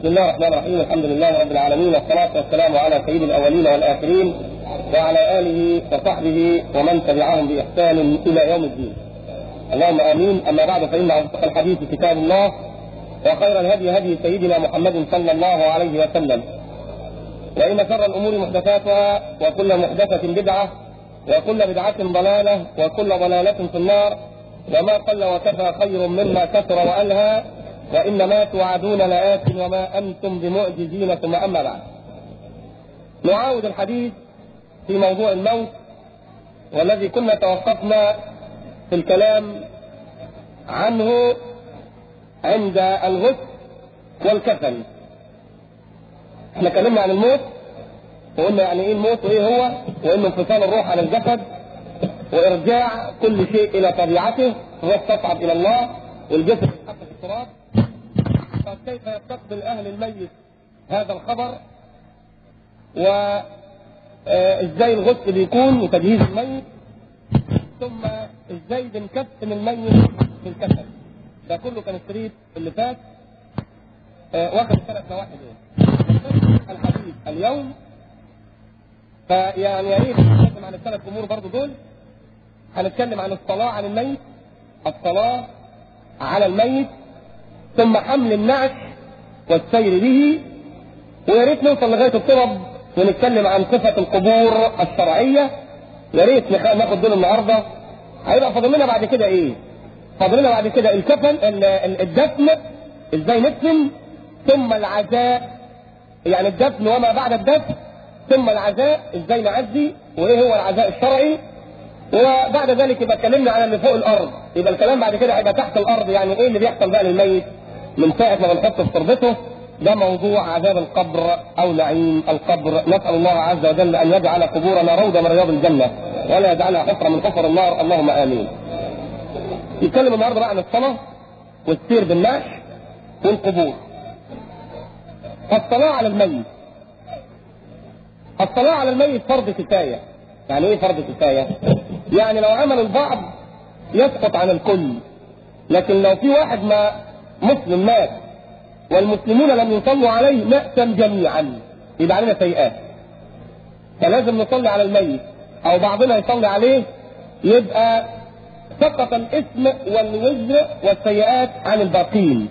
بسم الله الرحمن الرحيم الحمد لله رب العالمين والصلاة والسلام على سيد الأولين والآخرين وعلى آله وصحبه ومن تبعهم بإحسان إلى يوم الدين اللهم آمين أما بعد فإن أصدق الحديث كتاب الله وخير الهدي هدي سيدنا محمد صلى الله عليه وسلم وإن شر الأمور محدثاتها وكل محدثة بدعة وكل بدعة ضلالة وكل ضلالة في النار وما قل وكفى خير مما كثر وألهى وإن ما توعدون لآت وما أنتم بمعجزين ثم أما بعد نعاود الحديث في موضوع الموت والذي كنا توقفنا في الكلام عنه عند الغسل والكفن احنا اتكلمنا عن الموت وقلنا يعني ايه الموت وايه هو وانه انفصال الروح عن الجسد وارجاع كل شيء الى طبيعته الروح تصعد الى الله والجسد يتحط في التراب فكيف يستقبل اهل الميت هذا الخبر وازاي الغسل بيكون وتجهيز الميت ثم ازاي بنكفن الميت في الكفن ده كله كان الشريط اللي فات آه واخد ثلاث نواحي دول الحديث اليوم فيعني يا ريت نتكلم عن الثلاث امور برضو دول هنتكلم عن الصلاه على الميت الصلاه على الميت ثم حمل النعش والسير به ويا ريت نوصل لغايه الطرب ونتكلم عن صفه القبور الشرعيه يا ريت ناخد دول النهارده هيبقى فاضل لنا بعد كده ايه؟ فاضل لنا بعد كده الكفن الدفن ازاي ندفن ثم العزاء يعني الدفن وما بعد الدفن ثم العزاء ازاي نعزي وايه هو العزاء الشرعي وبعد ذلك يبقى اتكلمنا على اللي فوق الارض يبقى الكلام بعد كده هيبقى تحت الارض يعني ايه اللي بيحصل بقى للميت من ساعه ما بنحطه في تربته ده موضوع عذاب القبر او نعيم القبر نسال الله عز وجل ان يجعل قبورنا روضه من رياض الجنه ولا يجعلها حفره من حفر النار اللهم امين. يتكلم النهارده بقى عن الصلاه والسير بالنعش والقبور. الصلاه على الميت. الصلاه على الميت فرض كفايه. يعني ايه فرض كفايه؟ يعني لو عمل البعض يسقط عن الكل. لكن لو في واحد ما مسلم مات والمسلمون لم يصلوا عليه نأثم جميعا يبقى علينا سيئات فلازم نصلي على الميت او بعضنا يصلي عليه يبقى سقط الاثم والوزر والسيئات عن الباقين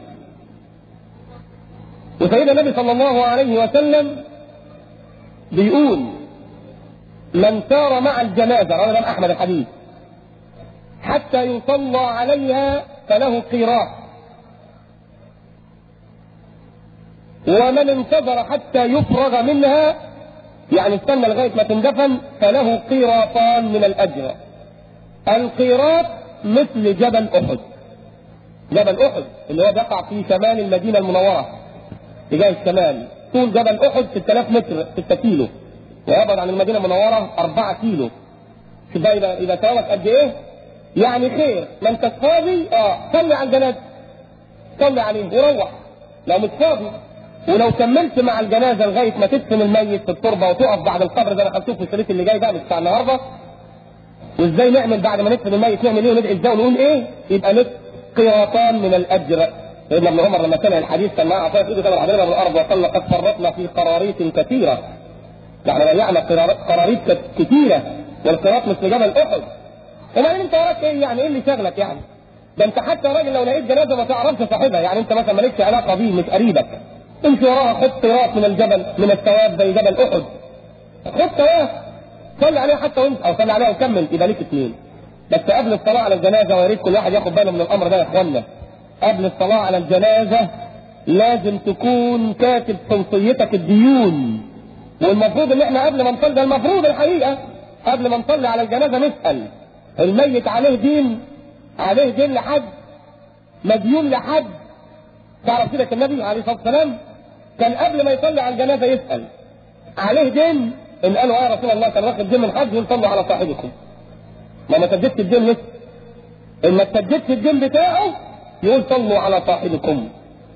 وسيدنا النبي صلى الله عليه وسلم بيقول من سار مع الجنازة رواه الإمام أحمد الحديث حتى يصلى عليها فله قيراط ومن انتظر حتى يفرغ منها يعني استنى لغايه ما تندفن فله قيراطان من الاجر. القيراط مثل جبل احد. جبل احد اللي هو بيقع في شمال المدينه المنوره. اتجاه الشمال. طول جبل احد 6000 متر 6 كيلو. ويبعد عن المدينه المنوره 4 كيلو. شوف بقى يبقى يبقى ثوابك قد ايه؟ يعني خير ما انت فاضي اه صلي على الجنازه. صلي عليه وروح. لو مش فاضي ولو كملت مع الجنازه لغايه ما تدفن الميت في التربه وتقف بعد القبر زي ما خدتوه في الشريط اللي جاي ده بتاع النهارده وازاي نعمل بعد ما ندفن الميت نعمل ايه وندعي ازاي ونقول ايه يبقى لك قيراطان من الاجر سيدنا ابن عمر لما سمع الحديث كان معاه عصايه في ايده كما حضرنا بالارض وقال لقد فرطنا في قراريط كثيره يعني ضيعنا قراريط كثيره والقراط مثل جبل احد وبعدين انت وراك ايه يعني ايه اللي شغلك يعني ده انت حتى راجل لو لقيت جنازه ما تعرفش صاحبها يعني انت مثلا مالكش علاقه بيه مش قريبك امشي وراها خد قيراط من الجبل من الثواب زي جبل احد خد ثواب صلي عليها حتى وانت او صلي عليها وكمل يبقى ليك اثنين بس قبل الصلاه على الجنازه ويا ريت كل واحد ياخد باله من الامر ده يا اخوانا قبل الصلاه على الجنازه لازم تكون كاتب توصيتك الديون والمفروض ان احنا قبل ما نصلي ده المفروض الحقيقه قبل ما نصلي على الجنازه نسال الميت عليه دين عليه دين لحد مديون لحد تعرف كده النبي عليه الصلاه والسلام كان قبل ما يصلي على الجنازه يسال عليه دين ان قالوا يا رسول الله كان واخد دين من حد يقول صلوا على صاحبكم ما ما سددت الدين لسه ان ما سددتش الدين بتاعه يقول صلوا على صاحبكم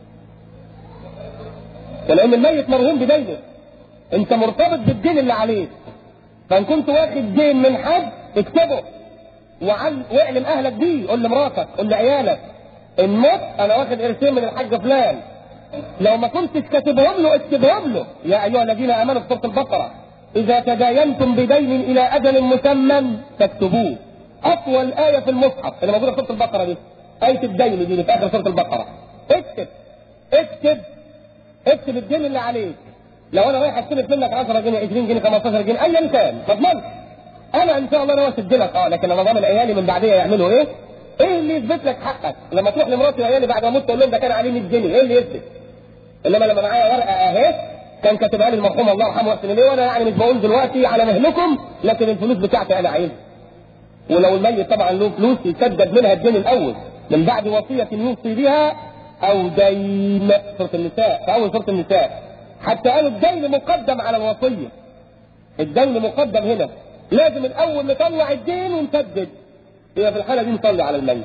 لان الميت مرهون بدينه انت مرتبط بالدين اللي عليك فان كنت واخد دين من حد اكتبه وعل... واعلم اهلك بيه قول لمراتك قول لعيالك ان مت انا واخد قرشين من الحاج فلان لو ما كنتش كاتبهم له اكتبهم له يا ايها الذين امنوا في سوره البقره اذا تداينتم بدين الى اجل مسمى فاكتبوه اطول ايه في المصحف اللي موجوده في سوره البقره دي ايه الدين دي في اخر سوره البقره اكتب اكتب اكتب الدين اللي عليك لو انا رايح استلف منك 10 جنيه 20 جنيه 15 جنيه ايا كان ما اضمنش انا ان شاء الله انا اسد لك اه لكن انا ضامن عيالي من بعديها يعملوا ايه؟ ايه اللي يثبت لك حقك؟ لما تروح لمراتي وعيالي بعد ما اموت تقول لهم ده كان عليه 100 جنيه، ايه اللي يثبت؟ انما لما معايا ورقه اهي كان كاتبها لي المرحوم الله يرحمه ويحسن اليه وانا يعني مش بقول دلوقتي على مهلكم لكن الفلوس بتاعتي انا عايزها. ولو الميت طبعا له فلوس يسدد منها الدين الاول من بعد وصيه يوصي بها او دين سوره النساء في اول سوره النساء حتى قالوا الدين مقدم على الوصيه. الدين مقدم هنا لازم الاول نطلع الدين ونسدد هي في الحاله دي نصلي على الميت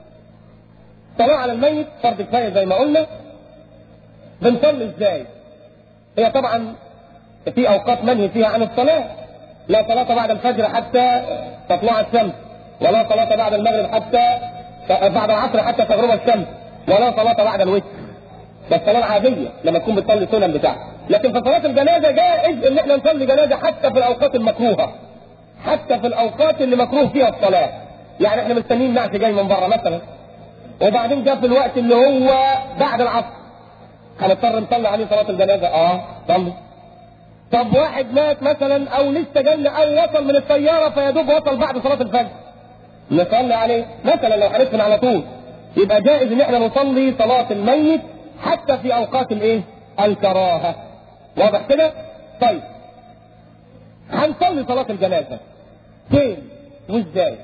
صلاة على الميت فرض كفايه زي ما قلنا بنصلي ازاي هي طبعا في اوقات منهي فيها عن الصلاه لا صلاة بعد الفجر حتى تطلع الشمس ولا صلاة بعد المغرب حتى بعد العصر حتى تغرب الشمس ولا صلاة بعد الوتر ده الصلاة العادية لما تكون بتصلي السنن بتاعها لكن في صلاة الجنازة جائز ان احنا نصلي جنازة حتى في الاوقات المكروهة حتى في الاوقات اللي مكروه فيها الصلاه يعني احنا مستنيين نعش جاي من بره مثلا وبعدين جاء في الوقت اللي هو بعد العصر هنضطر نصلي عليه صلاه الجنازه اه صلي طب واحد مات مثلا او لسه جاي او وصل من الطياره فيدوب وصل بعد صلاه الفجر نصلي عليه مثلا لو هندفن على طول يبقى جائز ان احنا نصلي صلاه الميت حتى في اوقات الايه الكراهه واضح كده طيب هنصلي صلاه الجنازه فين وازاي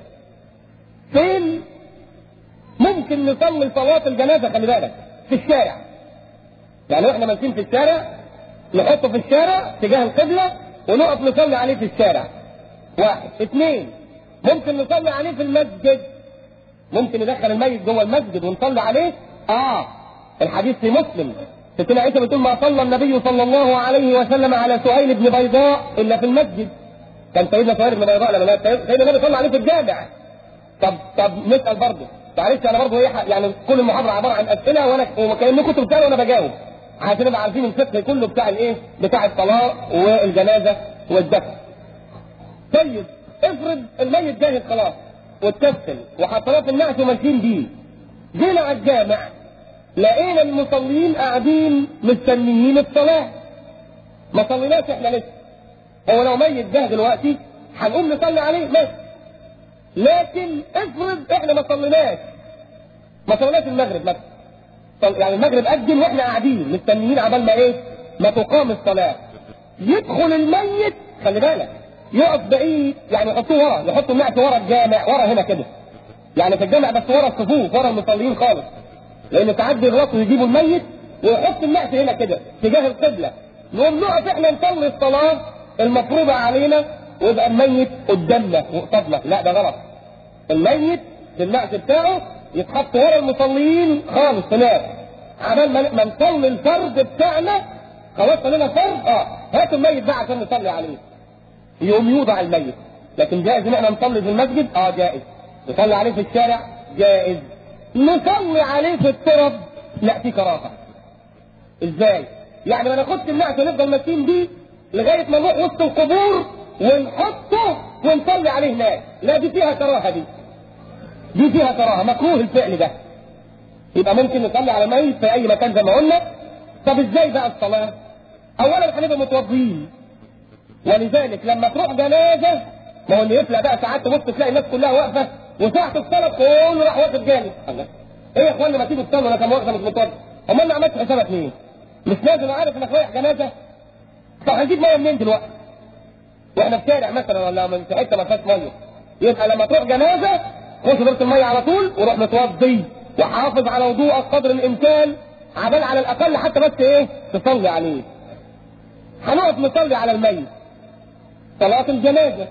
فين ممكن نصلي صلاة الجنازة خلي بالك في الشارع يعني احنا ماشيين في الشارع نحطه في الشارع تجاه القبلة ونقف نصلي عليه في الشارع واحد اثنين ممكن نصلي عليه في المسجد ممكن ندخل الميت جوه المسجد ونصلي عليه اه الحديث في مسلم ستنا عائشة بتقول ما صلى النبي صلى الله عليه وسلم على سهيل بن بيضاء الا في المسجد كان سيدنا سهير بن بيضاء لما مات سيدنا النبي صلى عليه في الجامع طب طب نسال برضه معلش انا برضه ايه يعني كل المحاضره عباره عن اسئله وانا وكانكم بتسالوا وانا بجاوب عشان نبقى عارفين الفقه كله بتاع الايه؟ بتاع الصلاه والجنازه والدفن. طيب افرض الميت جاهز خلاص واتكفل وحصلات النعش وماشيين بيه. جينا على الجامع لقينا المصلين قاعدين مستنيين الصلاه. ما صليناش احنا لسه. هو لو ميت جه دلوقتي هنقوم نصلي عليه ماشي لكن افرض احنا ما صليناش ما صليناش المغرب مثلا يعني المغرب اجل واحنا قاعدين مستنيين عبال ما ايه ما تقام الصلاه يدخل الميت خلي بالك يقف بعيد يعني يحطوه ورا يحطوا النعت ورا الجامع ورا هنا كده يعني في الجامع بس ورا الصفوف ورا المصلين خالص لان تعدي الرأس ويجيبوا الميت ويحط النعت هنا كده تجاه القبله نقوم نقف احنا نصلي الصلاه المفروضة علينا ويبقى الميت قدامنا وقصادنا لا ده غلط الميت في النعش بتاعه يتحط ورا المصلين خالص هناك عمال ما نصلي الفرض بتاعنا خلاص صلينا فرض اه هاتوا الميت بقى عشان نصلي عليه يقوم يوضع الميت لكن جائز ان احنا نصلي في المسجد اه جائز نصلي عليه في الشارع جائز نصلي عليه في الترب لا في كراهه ازاي يعني ما ناخدش النعش ونفضل ماشيين بيه لغايه ما نروح وسط القبور ونحطه ونصلي عليه هناك لا دي فيها كراهه دي دي فيها كراهه مكروه الفعل ده يبقى ممكن نصلي على ميت في اي مكان زي ما قلنا طب ازاي بقى الصلاه اولا هنبقى متوضيين ولذلك لما تروح جنازه ما هو اللي يفلق بقى ساعات تبص تلاقي الناس كلها واقفه وساعه الصلاه كله راح واقف جانب الله ايه يا اخوانا ما تيجوا تصلوا انا كان واقفه مش متوضي امال انا عملت حسابك مين؟ مش لازم عارف انك رايح جنازه طب هنجيب ميه منين دلوقتي؟ واحنا في شارع مثلا ولا في حته ما فيهاش ميه يبقى لما تروح جنازه خش دورة الميه على طول وروح متوضي وحافظ على وضوءك قدر الامكان عبال على الاقل حتى بس ايه تصلي عليه هنقف نصلي على الميت صلاة الجنازة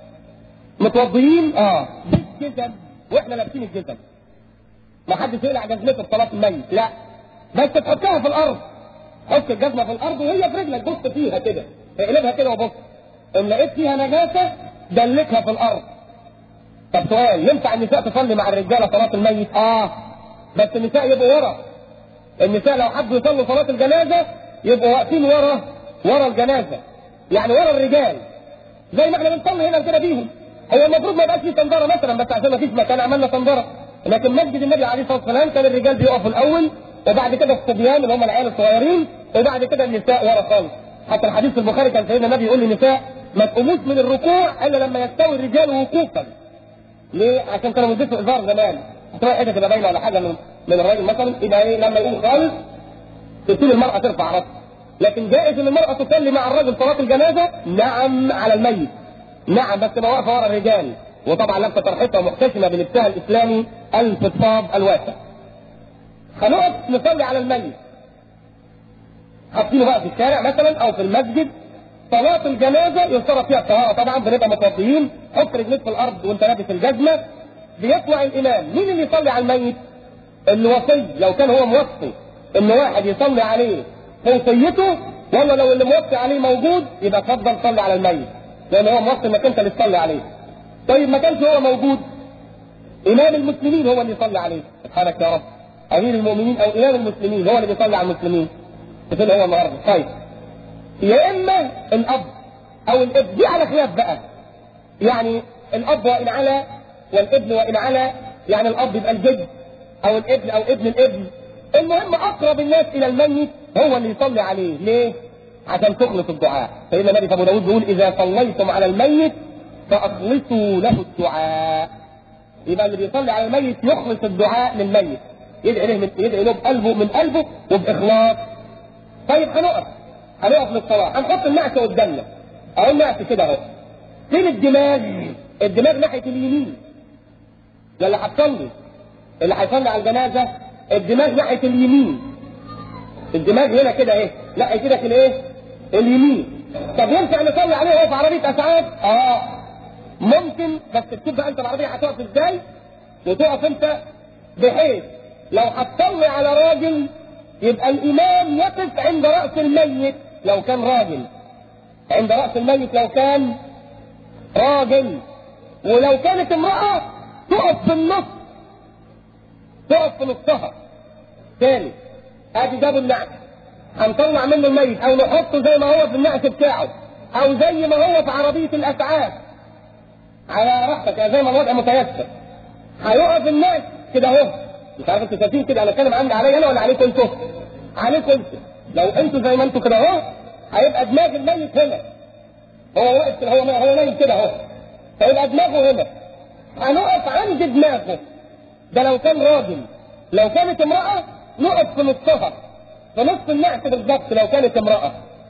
متوضيين اه بالجزم واحنا لابسين الجزم ما حدش يقلع جزمته في صلاة الميت لا بس تحطها في الارض حط الجزمة في الارض وهي في رجلك بص فيها كده اقلبها كده وبص ان لقيت فيها نجاسة دلكها في الارض طب سؤال ينفع النساء تصلي مع الرجالة صلاة الميت اه بس النساء يبقوا ورا النساء لو حبوا يصلوا صلاه الجنازه يبقوا واقفين ورا ورا الجنازه يعني ورا الرجال زي ما احنا بنصلي هنا كده بيهم هو المفروض ما يبقاش في صندره مثلا بس عشان ما فيش مكان عملنا صندره لكن مسجد النبي عليه الصلاه والسلام كان الرجال بيقفوا الاول وبعد كده الصبيان اللي هم العيال الصغيرين وبعد كده النساء ورا خالص حتى الحديث في البخاري كان سيدنا النبي يقول للنساء ما تقوموش من الركوع الا لما يستوي الرجال وقوفا ليه؟ عشان كانوا مدته ازار زمان تبقى حته تبقى باينه ولا حاجه من من الراجل مثلا يبقى ايه لما يقوم خالص تسيب المراه ترفع راسها لكن جائز ان المراه تصلي مع الرجل صلاه الجنازه نعم على الميت نعم بس تبقى واقفه ورا الرجال وطبعا لابسه طرحتها ومحتشمه بلبسها الاسلامي الفضفاض الواسع هنقف نصلي على الميت حاطينه بقى في الشارع مثلا او في المسجد صلاة الجنازة يشترط فيها الطهارة طبعا بنبقى متوضيين حط رجليك في الأرض وأنت لابس الجزمة بيطلع الإمام مين اللي يصلي على الميت؟ الوصي لو كان هو موصي إن واحد يصلي عليه وصيته ولا لو اللي موصي عليه موجود يبقى اتفضل صلي على الميت لأن هو موصي إنك أنت اللي تصلي عليه طيب ما كانش هو موجود إمام المسلمين هو اللي يصلي عليه سبحانك يا رب أمير المؤمنين أو إمام المسلمين هو اللي بيصلي على المسلمين فين هو النهارده طيب يا اما الاب او الابن دي على خلاف بقى يعني الاب وان على والابن وان على يعني الاب يبقى الجد او الابن او ابن الابن المهم اقرب الناس الى الميت هو اللي يصلي عليه ليه؟ عشان تخلص الدعاء سيدنا النبي ابو داود بيقول اذا صليتم على الميت فاخلصوا له الدعاء يبقى اللي بيصلي على الميت يخلص الدعاء للميت يدعي له يدعي له بقلبه من قلبه وباخلاص طيب هنقف هنقف للصلاة هنحط النعش قدامنا اهو النعش كده اهو فين الدماغ؟ الدماغ ناحية اليمين ده اللي هتصلي اللي هيصلي على الجنازة الدماغ ناحية اليمين الدماغ هنا كده ايه ناحية كده كده ايه اليمين طب ينفع نصلي عليه وهو في عربية اسعاف؟ اه ممكن بس تشوف بقى انت العربية هتقف ازاي وتقف انت بحيث لو هتصلي على راجل يبقى الإمام يقف عند رأس الميت لو كان راجل عند رأس الميت لو كان راجل ولو كانت امرأة تقف في النص تقف في نصها تاني ادي جابوا النعش هنطلع منه الميت او نحطه زي ما هو في النعش بتاعه او زي ما هو في عربية الاسعاف على راحتك زي ما الوضع متيسر هيقف الناس كده اهو مش عارف انتوا شايفين كده انا اتكلم عندي عليا انا ولا عليكم انتوا؟ عليكم انتوا لو انتوا زي ما انتوا كده اهو هيبقى دماغ الميت هنا هو واقف كده هو هو نايم كده اهو فيبقى دماغه هنا هنقف عند دماغه ده لو كان راجل لو كانت امرأة نقف في نصها في نص النعش بالظبط لو كانت امرأة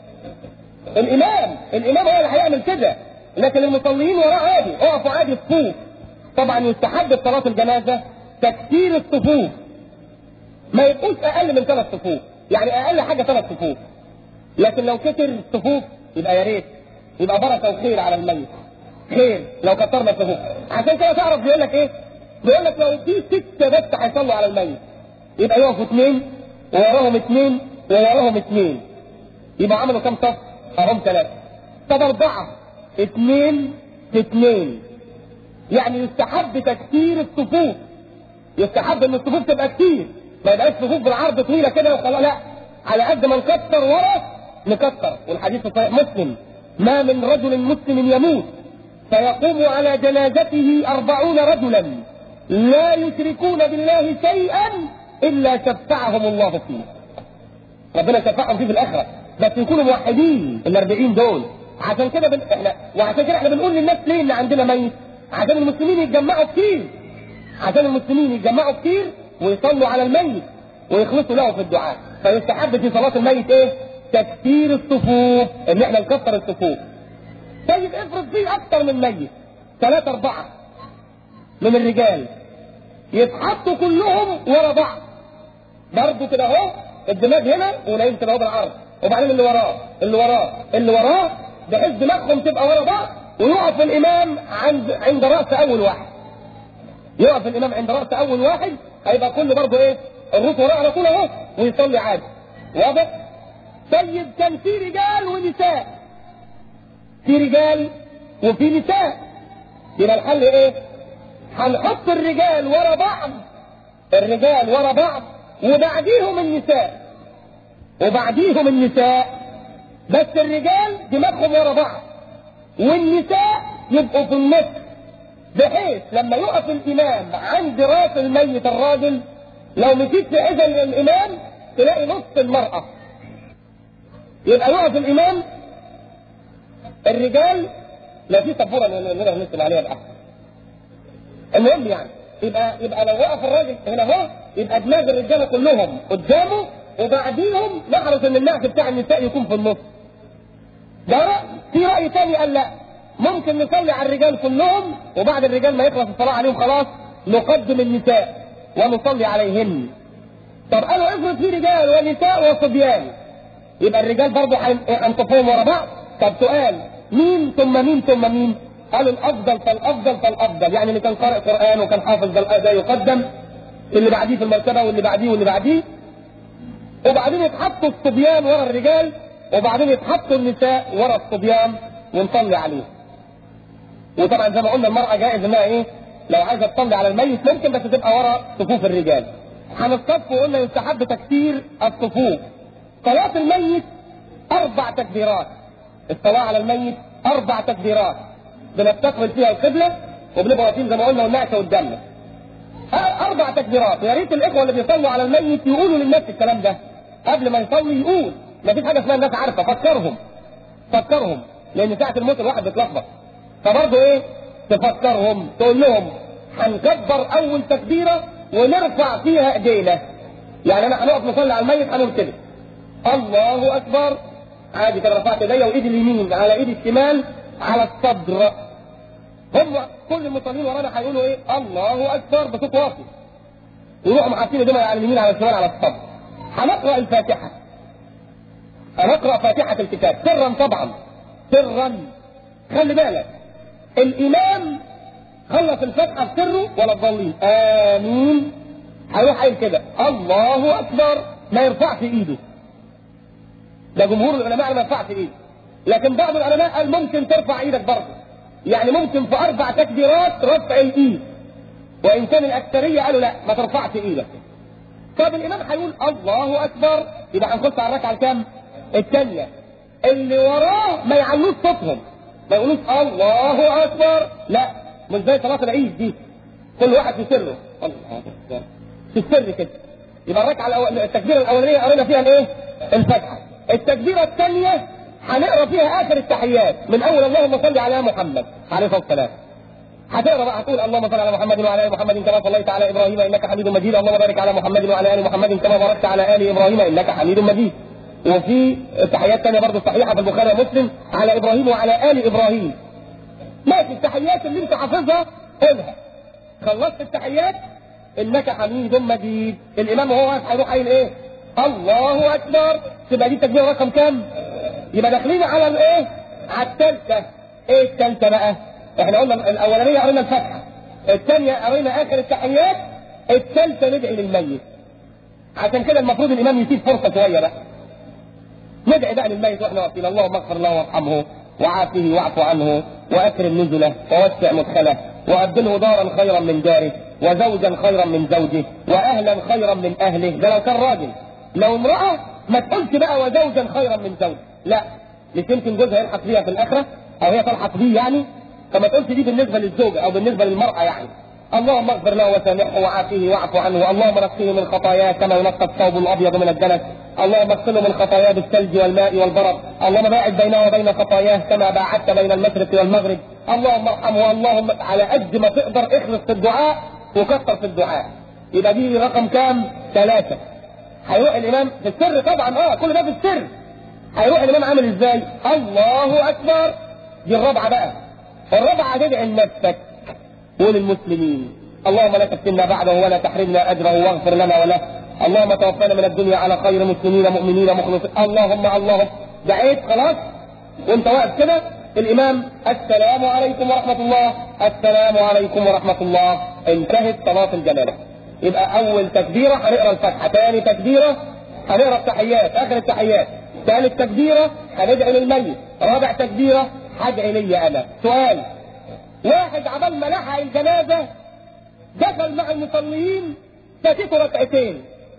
الإمام الإمام هو اللي هيعمل كده لكن المصلين وراه عادي اقفوا عادي الصفوف طبعا يستحب في صلاة الجنازة تكثير الصفوف ما يبقوش اقل من ثلاث صفوف يعني اقل حاجه ثلاث صفوف لكن لو كتر الصفوف يبقى يا ريت يبقى بركه وخير على الميت خير لو كترنا الصفوف عشان كده تعرف بيقول لك ايه؟ بيقول لك لو في سته بس هيصلوا على الميت يبقى يقفوا اثنين ووراهم اثنين ووراهم اثنين يبقى عملوا كام صف؟ اهم ثلاثه طب اربعه اثنين في اثنين يعني يستحب تكثير الصفوف يستحب ان الصفوف تبقى كتير ما يبقاش صفوف بالعرض طويله كده وخلاص لا على قد ما نكتر ورا نكتر والحديث في صحيح مسلم ما من رجل مسلم يموت فيقوم على جنازته أربعون رجلا لا يشركون بالله شيئا إلا شفعهم الله فيه ربنا شفعهم فيه في الآخرة بس يكونوا موحدين الأربعين دول عشان كده بن... احنا وعشان كده احنا بنقول للناس ليه ان عندنا ميت عشان المسلمين يتجمعوا كتير عشان المسلمين يتجمعوا كتير ويصلوا على الميت ويخلصوا له في الدعاء فيستحب في صلاة الميت ايه؟ تكثير الصفوف ان احنا نكثر الصفوف طيب افرض فيه اكتر من ميت ثلاثة اربعة من الرجال يتحطوا كلهم ورا بعض برضه كده اهو الدماغ هنا ونايم كده اهو بالعرض وبعدين اللي وراه اللي وراه اللي وراه بحيث دماغهم تبقى ورا بعض ويقف الامام عند عند راس اول واحد يقف الامام عند راس اول واحد هيبقى كله برضه ايه الروس وراه على طول اهو ويصلي عادي واضح طيب كان في رجال ونساء في رجال وفي نساء يبقى الحل ايه هنحط الرجال ورا بعض الرجال ورا بعض وبعديهم النساء وبعديهم النساء بس الرجال دماغهم ورا بعض والنساء يبقوا في النص بحيث لما يقف الامام عند راس الميت الراجل لو مشيت في اذن الامام تلاقي نص المرأة يبقى يقف الامام الرجال لا في سبوره نقدر نكتب عليها الاحسن المهم يعني يبقى يبقى لو وقف الراجل هنا اهو يبقى دماغ الرجاله كلهم قدامه وبعديهم نحرص ان النعش بتاع النساء يكون في النص ده رأي في راي ثاني قال لا ممكن نصلي على الرجال كلهم وبعد الرجال ما يخلص الصلاه عليهم خلاص نقدم النساء ونصلي عليهن طب قالوا افرض في رجال ونساء وصبيان يبقى الرجال برضه هنصفهم ورا بعض طب سؤال مين ثم مين ثم مين قالوا الافضل فالافضل فالافضل يعني اللي كان قارئ قران وكان حافظ ده يقدم اللي بعديه في المرتبه واللي بعديه واللي بعديه وبعدين يتحطوا الصبيان ورا الرجال وبعدين يتحطوا النساء ورا الصبيان ونصلي عليهم وطبعا زي ما قلنا المرأة جائز انها ايه لو عايزة تصلي على الميت ممكن بس تبقى ورا صفوف الرجال هنصطف وقلنا يستحب تكثير الصفوف صلاة الميت أربع تكبيرات الصلاة على الميت أربع تكبيرات بنستقبل فيها القبلة وبنبقى واقفين زي ما قلنا ونعكس قدامنا أربع تكبيرات ويا ريت الإخوة اللي بيصلوا على الميت يقولوا للناس الكلام ده قبل ما يصلي يقول ما فيش حاجة اسمها الناس عارفة فكرهم فكرهم لأن ساعة الموت الواحد بيتلخبط فبرضه إيه تفكرهم تقول لهم هنكبر أول تكبيرة ونرفع فيها إيدينا يعني أنا هنقف نصلي على الميت هنقول كده الله أكبر عادي كده رفعت ايديا وايدي اليمين على ايدي الشمال على الصدر هم كل المصلين ورانا هيقولوا ايه الله اكبر بصوت واطي يروحوا محاطين ايديهم على اليمين على الشمال على الصدر هنقرا الفاتحه هنقرا فاتحه الكتاب سرا طبعا سرا خلي بالك الامام خلص الفاتحه بسره ولا الضالين امين هيروح قايل كده الله اكبر ما يرفعش ايده ده جمهور العلماء ما يرفعش ايده لكن بعض العلماء قال ممكن ترفع ايدك برضه يعني ممكن في اربع تكبيرات رفع الايد وان كان الاكثريه قالوا لا ما ترفعش ايدك طب الامام هيقول الله اكبر يبقى هنخش على الركعه الكام؟ الثانيه اللي وراه ما يعلوش صوتهم ما يقولوش الله اكبر لا مش زي صلاه العيد دي كل واحد في سره الله اكبر في السر كده يبقى الركعه الأول... التكبيره الاولانيه قرينا فيها الايه؟ الفتحه التكبيره الثانيه هنقرا فيها اخر التحيات من اول اللهم صل على محمد عليه الصلاه والسلام هتقرا بقى هتقول اللهم صل على محمد وعلى ال محمد كما صليت على ابراهيم انك حميد مجيد اللهم بارك على محمد وعلى ال محمد كما باركت على ال ابراهيم انك حميد مجيد وفي تحيات ثانيه برضه صحيحه في البخاري ومسلم على ابراهيم وعلى ال ابراهيم ماشي التحيات اللي انت حافظها قولها خلصت التحيات انك حميد مجيد الامام وهو واقف هيروح قايل ايه الله اكبر تبقى دي التكبيره رقم كام يبقى داخلين على الايه على الثالثه ايه الثالثه بقى احنا قلنا الاولانيه قرينا الفتحه الثانيه قرينا اخر التحيات الثالثه ندعي للميت عشان كده المفروض الامام يسيب فرصه شويه بقى ندعي بقى للميت واحنا واقفين اللهم اغفر له وارحمه وعافه واعف عنه واكرم نزله ووسع مدخله وابدله دارا خيرا من داره وزوجا خيرا من زوجه واهلا خيرا من اهله ده لو كان راجل لو امراه ما تقولش بقى وزوجا خيرا من زوجه لا مش يمكن جوزها يلحق بيها في الاخره او هي تلحق بيه يعني فما تقولش دي بالنسبه للزوجه او بالنسبه للمراه يعني اللهم اغفر له وسامحه وعافيه واعف عنه اللهم نقيه من خطاياه كما ينقى الثوب الابيض من الدنس اللهم اغسله من خطاياه بالثلج والماء والبرد اللهم باعد بينه وبين خطاياه كما باعدت بين المشرق والمغرب اللهم ارحمه اللهم على قد ما تقدر اخلص في الدعاء وكثر في الدعاء يبقى دي رقم كام ثلاثة هيروح الامام في السر طبعا اه كل ده في السر هيروح الامام عامل ازاي الله اكبر دي الرابعه بقى الرابعه تدعي لنفسك وللمسلمين اللهم لا تفتنا بعده ولا تحرمنا اجره واغفر لنا وله اللهم توفنا من الدنيا على خير مسلمين مؤمنين مخلصين اللهم اللهم دعيت خلاص وانت واقف كده الامام السلام عليكم ورحمه الله السلام عليكم ورحمه الله انتهت صلاه الجنازه يبقى اول تكبيره هنقرا الفاتحه ثاني تكبيره هنقرا التحيات اخر التحيات ثالث تكبيره هندعي للميت رابع تكبيره هدعي لي انا سؤال واحد عمل ما لحق الجنازه دخل مع المصلين فاتته ركعتين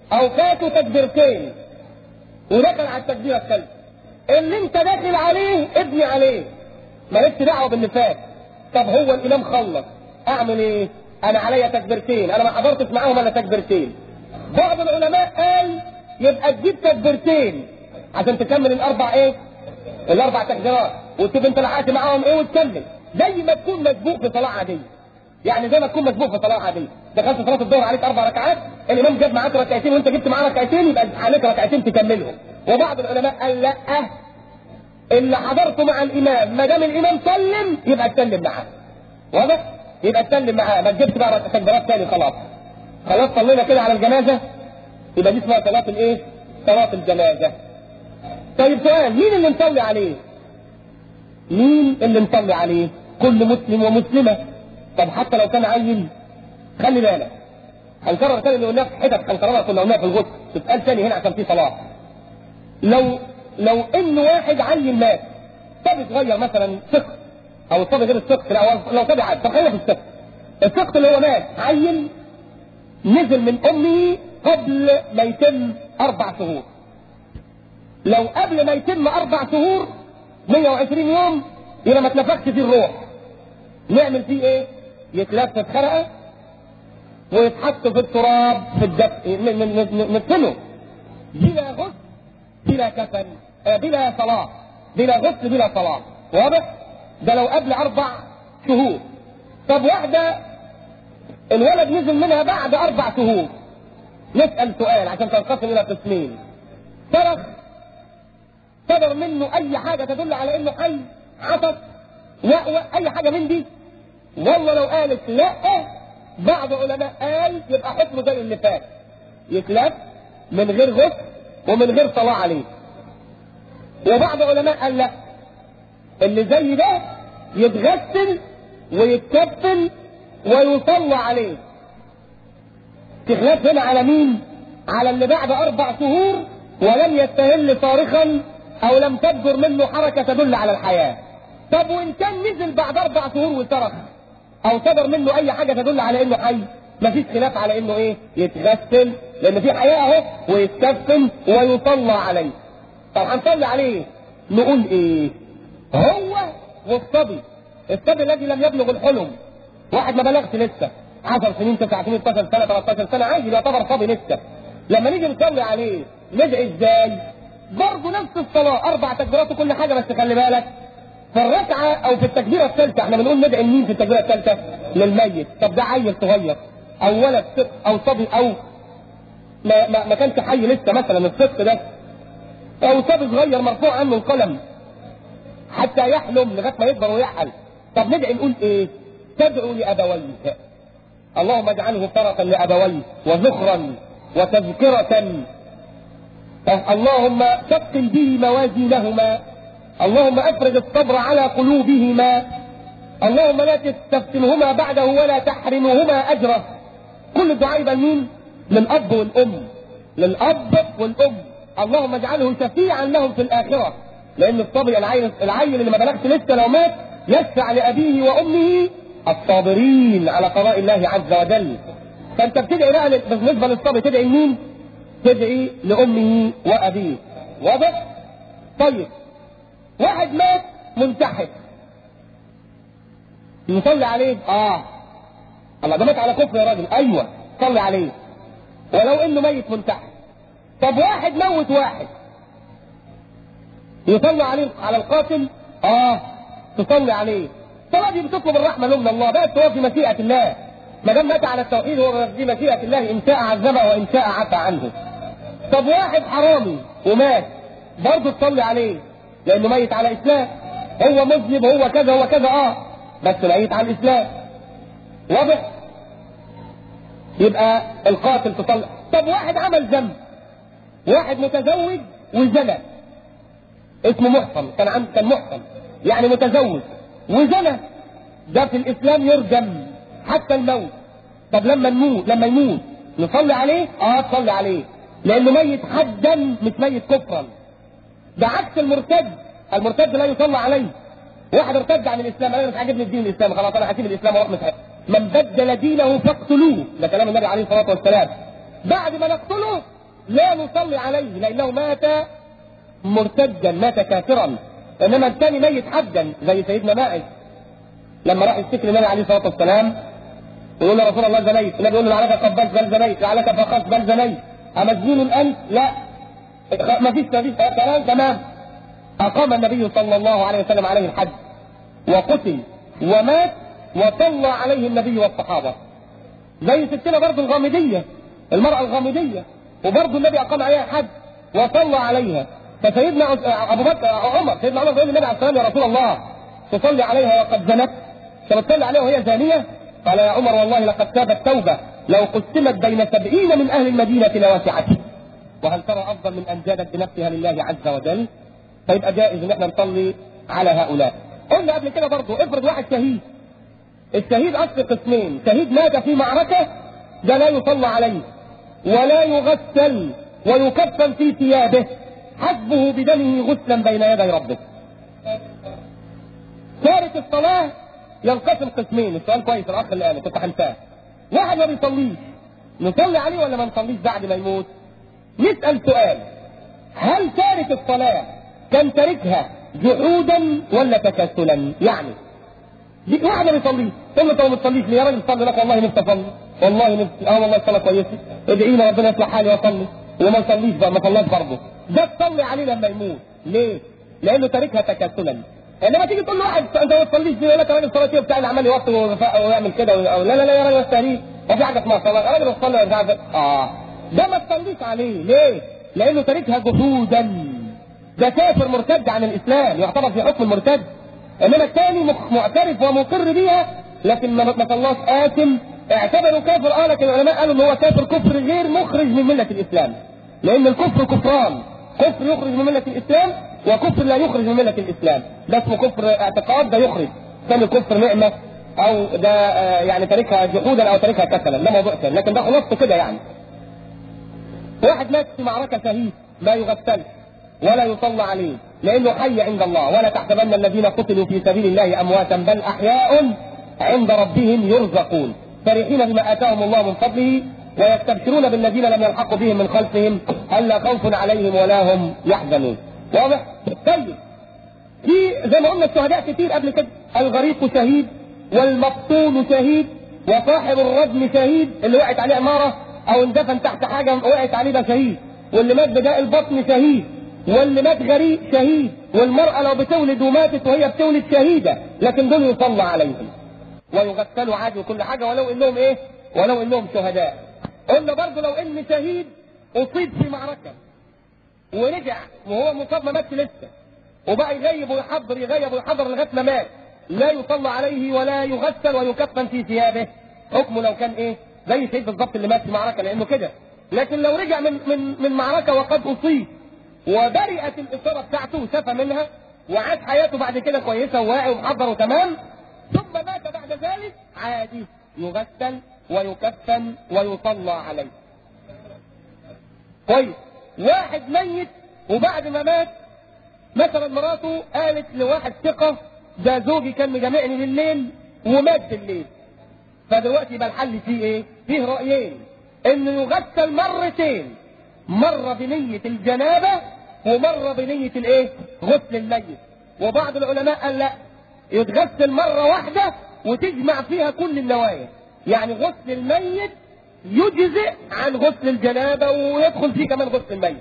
او فاتوا تكبيرتين ودخل على التكبيره الثالثه اللي انت داخل عليه ابني عليه مالكش دعوه باللي فات طب هو الامام خلص اعمل ايه؟ انا عليا تكبيرتين انا ما حضرتش معاهم الا تكبيرتين بعض العلماء قال يبقى تجيب تكبيرتين عشان تكمل الاربع ايه؟ الاربع تكبيرات وتشوف انت لحقت معاهم ايه وتكمل زي ما تكون مسبوق في صلاه عاديه يعني زي ما تكون مسبوق في صلاه عاديه دخلت صلاه الظهر عليك اربع ركعات الامام جاب معاك ركعتين وانت جبت معاه ركعتين يبقى عليك ركعتين تكملهم وبعض العلماء قال لا اللي حضرته مع الامام ما دام الامام سلم يبقى تسلم معاه واضح يبقى تسلم معاه ما تجيبش بقى تكبيرات تاني خلاص خلاص صلينا كده على الجنازه يبقى دي اسمها صلاه الايه صلاه الجنازه طيب سؤال مين اللي نصلي عليه مين اللي نصلي عليه كل مسلم ومسلمه طب حتى لو كان عيل خلي بالك هنكرر تاني اللي قلناه في حتت هنكررها كنا قلناها في الغسل تتقال تاني هنا عشان في صلاه لو لو ان واحد عيل مات صبي صغير مثلا سقط او الصبي غير السقط لا هو لو صبي عادي طب خلينا في السقط السقط اللي هو مات عيل نزل من امه قبل ما يتم اربع شهور لو قبل ما يتم اربع شهور 120 يوم يبقى ما اتنفخش فيه الروح نعمل فيه ايه؟ يتلف في خرقه ويتحط في التراب في الدفن ندفنه بلا غسل بلا كفن آه بلا صلاة بلا غسل بلا صلاة واضح؟ ده لو قبل أربع شهور طب واحدة الولد نزل منها بعد أربع شهور نسأل سؤال عشان تنقسم إلى قسمين صرخ صدر منه أي حاجة تدل على إنه حي عطس وأوى أي حاجة من دي والله لو قالت لا بعض علماء قال يبقى حكمه زي اللي فات يتلف من غير غسل ومن غير صلاة عليه وبعض علماء قال لا اللي زي ده يتغسل ويتكفن ويصلى عليه تخلاف هنا على مين على اللي بعد اربع شهور ولم يستهل صارخا او لم تبدر منه حركة تدل على الحياة طب وان كان نزل بعد اربع شهور وصرخ او صدر منه اي حاجة تدل على انه حي مفيش خلاف على انه ايه يتغسل لان في حياة اهو ويتكفن ويصلى عليه طب هنصلي عليه نقول ايه هو والصبي الصبي الذي لم يبلغ الحلم واحد ما بلغش لسه 10 سنين 9 سنين 12 سنه 13 سنه عادي يعتبر صبي لسه لما نيجي نصلي عليه ندعي ازاي برضه نفس الصلاه اربع تكبيرات وكل حاجه بس خلي بالك في الركعه او في التكبيره الثالثه احنا بنقول ندعي لمين في التكبيره الثالثه للميت طب ده عيل صغير او ولد صدق او صبي او ما, ما, ما كانش حي لسه مثلا الصدق ده او صبي صغير مرفوع عنه القلم حتى يحلم لغايه ما يكبر ويحل طب ندعي نقول ايه تدعو لابويه اللهم اجعله فرقا لابويه وذخرا وتذكرة اللهم ثقل به موازينهما اللهم افرج الصبر على قلوبهما اللهم لا تفتنهما بعده ولا تحرمهما اجره كل الدعاء يبقى مين؟ للاب والام للاب والام اللهم اجعله شفيعا لهم في الاخره لان الصبي العيل العيل اللي ما بلغش لسه لو مات يشفع لابيه وامه الصابرين على قضاء الله عز وجل فانت بتدعي بقى بالنسبه للصبي تدعي مين؟ تدعي لامه وابيه واضح؟ طيب واحد مات منتحر نصلي عليه اه الله ده مات على كفر يا راجل ايوه صلي عليه ولو انه ميت منتحر طب واحد موت واحد يصلي عليه على القاتل اه تصلي عليه الصلاه دي بتطلب الرحمه له من الله بقت هو في مشيئه الله ما دام مات على التوحيد هو في مشيئه الله ان شاء عذبه وان شاء عفى عنه طب واحد حرامي ومات برضه تصلي عليه لانه ميت على اسلام هو مذنب هو كذا هو كذا اه بس ميت على الاسلام واضح يبقى القاتل تصلي طب واحد عمل ذنب واحد متزوج وزنى اسمه محصن كان عم كان محصن يعني متزوج وزنى ده في الاسلام يرجم حتى الموت طب لما نموت لما يموت نصلي عليه اه تصلي عليه لانه ميت حدا مش ميت كفرا ده عكس المرتد المرتد لا يصلى عليه واحد ارتد عن الاسلام انا مش عاجبني الدين الاسلامي خلاص انا هسيب الاسلام واروح مسحب من بدل دينه فاقتلوه ده كلام النبي عليه الصلاه والسلام بعد ما نقتله لا نصلي عليه لانه مات مرتدا مات كافرا انما الثاني ميت حدا زي سيدنا ماعز لما راح يشتكي للنبي عليه الصلاه والسلام يقول له رسول الله زنيت النبي يقول له لعلك قبلت بل زنيت لعلك فقدت بل زنيت امجنون انت لا ما فيش ما فيش كلام تمام اقام النبي صلى الله عليه وسلم عليه الحج وقتل ومات وصلى عليه النبي والصحابه زي ستنا برضه الغامديه المراه الغامديه وبرضه النبي اقام عليها الحج وصلى عليها فسيدنا ابو بكر عمر سيدنا عمر يقول للنبي عليه الصلاه يا رسول الله تصلي عليها وقد زنت تصلي عليها وهي زانيه قال يا عمر والله لقد تابت توبه لو قسمت بين سبعين من اهل المدينه لواسعته وهل ترى افضل من ان جادت بنفسها لله عز وجل فيبقى جائز ان احنا نصلي على هؤلاء قلنا قبل كده برضه افرض واحد شهيد الشهيد اصل قسمين شهيد مات في معركه ده لا يصلى عليه ولا يغسل ويكفن في ثيابه حسبه بدمه غسلا بين يدي ربه تارك الصلاة ينقسم قسمين السؤال كويس الاخ اللي قاله كنت هنساه واحد ما بيصليش نصلي عليه ولا ما نصليش بعد ما يموت نسأل سؤال هل تارك الصلاة كان تاركها جحودا ولا تكاسلا يعني دي واحد ما بيصليش تقول له انت ما بتصليش ليه يا راجل صلي لك والله نفسي اصلي والله نفسي اه والله الصلاه كويسه ادعي لي ربنا يصلح حالي واصلي وما صليش بقى ما صلاش برضه ده تصلي عليه لما يموت ليه؟ لانه تاركها تكاسلا انما تيجي تقول له واحد انت ما تصليش دي يقول لك راجل صلاه بتاع اللي عمال يوطي ويعمل كده أو لا لا لا يا راجل استهريه ما في حاجه اسمها صلاه راجل بتصلي ويرجع اه ده ما تصليش عليه ليه؟ لانه تاركها جحودا ده كافر مرتد عن الاسلام يعتبر في حكم المرتد انما الثاني معترف ومقر بيها لكن ما ما صلاش آثم اعتبروا كافر اه لكن العلماء قالوا ان هو كافر كفر غير مخرج من مله الاسلام لان الكفر كفران كفر يخرج من مله الاسلام وكفر لا يخرج من مله الاسلام ده اسمه كفر اعتقاد ده يخرج ثاني كفر نعمه او ده آه يعني تاركها جحودا او تاركها كسلا ده موضوع ثاني لكن ده خلاصته كده يعني واحد مات في معركه شهيد لا يغسل ولا يصلى عليه لانه حي عند الله ولا تحسبن الذين قتلوا في سبيل الله امواتا بل احياء عند ربهم يرزقون فرحين بما اتاهم الله من فضله ويستبشرون بالذين لم يلحقوا بهم من خلفهم الا خوف عليهم ولا هم يحزنون واضح؟ طيب في زي ما قلنا الشهداء كتير قبل كده الغريق شهيد والمبطون شهيد وصاحب الرجم شهيد اللي وقعت عليه عماره او اندفن تحت حاجه وقعت عليه ده شهيد واللي مات بداء البطن شهيد واللي مات غريق شهيد والمرأة لو بتولد وماتت وهي بتولد شهيدة لكن دول يصلى عليهم ويغسلوا عادي وكل حاجة ولو انهم ايه ولو انهم شهداء قلنا برضه لو ان شهيد اصيب في معركة ورجع وهو مصاب ما ماتش لسه وبقى يغيب ويحضر يغيب ويحضر لغايه ما مات لا يصلى عليه ولا يغسل ويكفن في ثيابه حكمه لو كان ايه زي الشهيد بالظبط اللي مات في معركه لانه كده لكن لو رجع من من من معركه وقد اصيب وبرئت الاصابه بتاعته وشفى منها وعاش حياته بعد كده كويسه وواعي ومحضر وتمام ثم مات بعد ذلك عادي يغسل ويكفن ويصلى عليه. كويس واحد ميت وبعد ما مات مثلا مراته قالت لواحد ثقه ده زوجي كان مجامعني بالليل ومات بالليل. فدلوقتي يبقى الحل فيه ايه؟ فيه رايين انه يغسل مرتين مرة بنية الجنابة ومرة بنية الايه غسل الميت وبعض العلماء قال لا يتغسل مرة واحدة وتجمع فيها كل النوايا يعني غسل الميت يجزئ عن غسل الجنابة ويدخل فيه كمان غسل الميت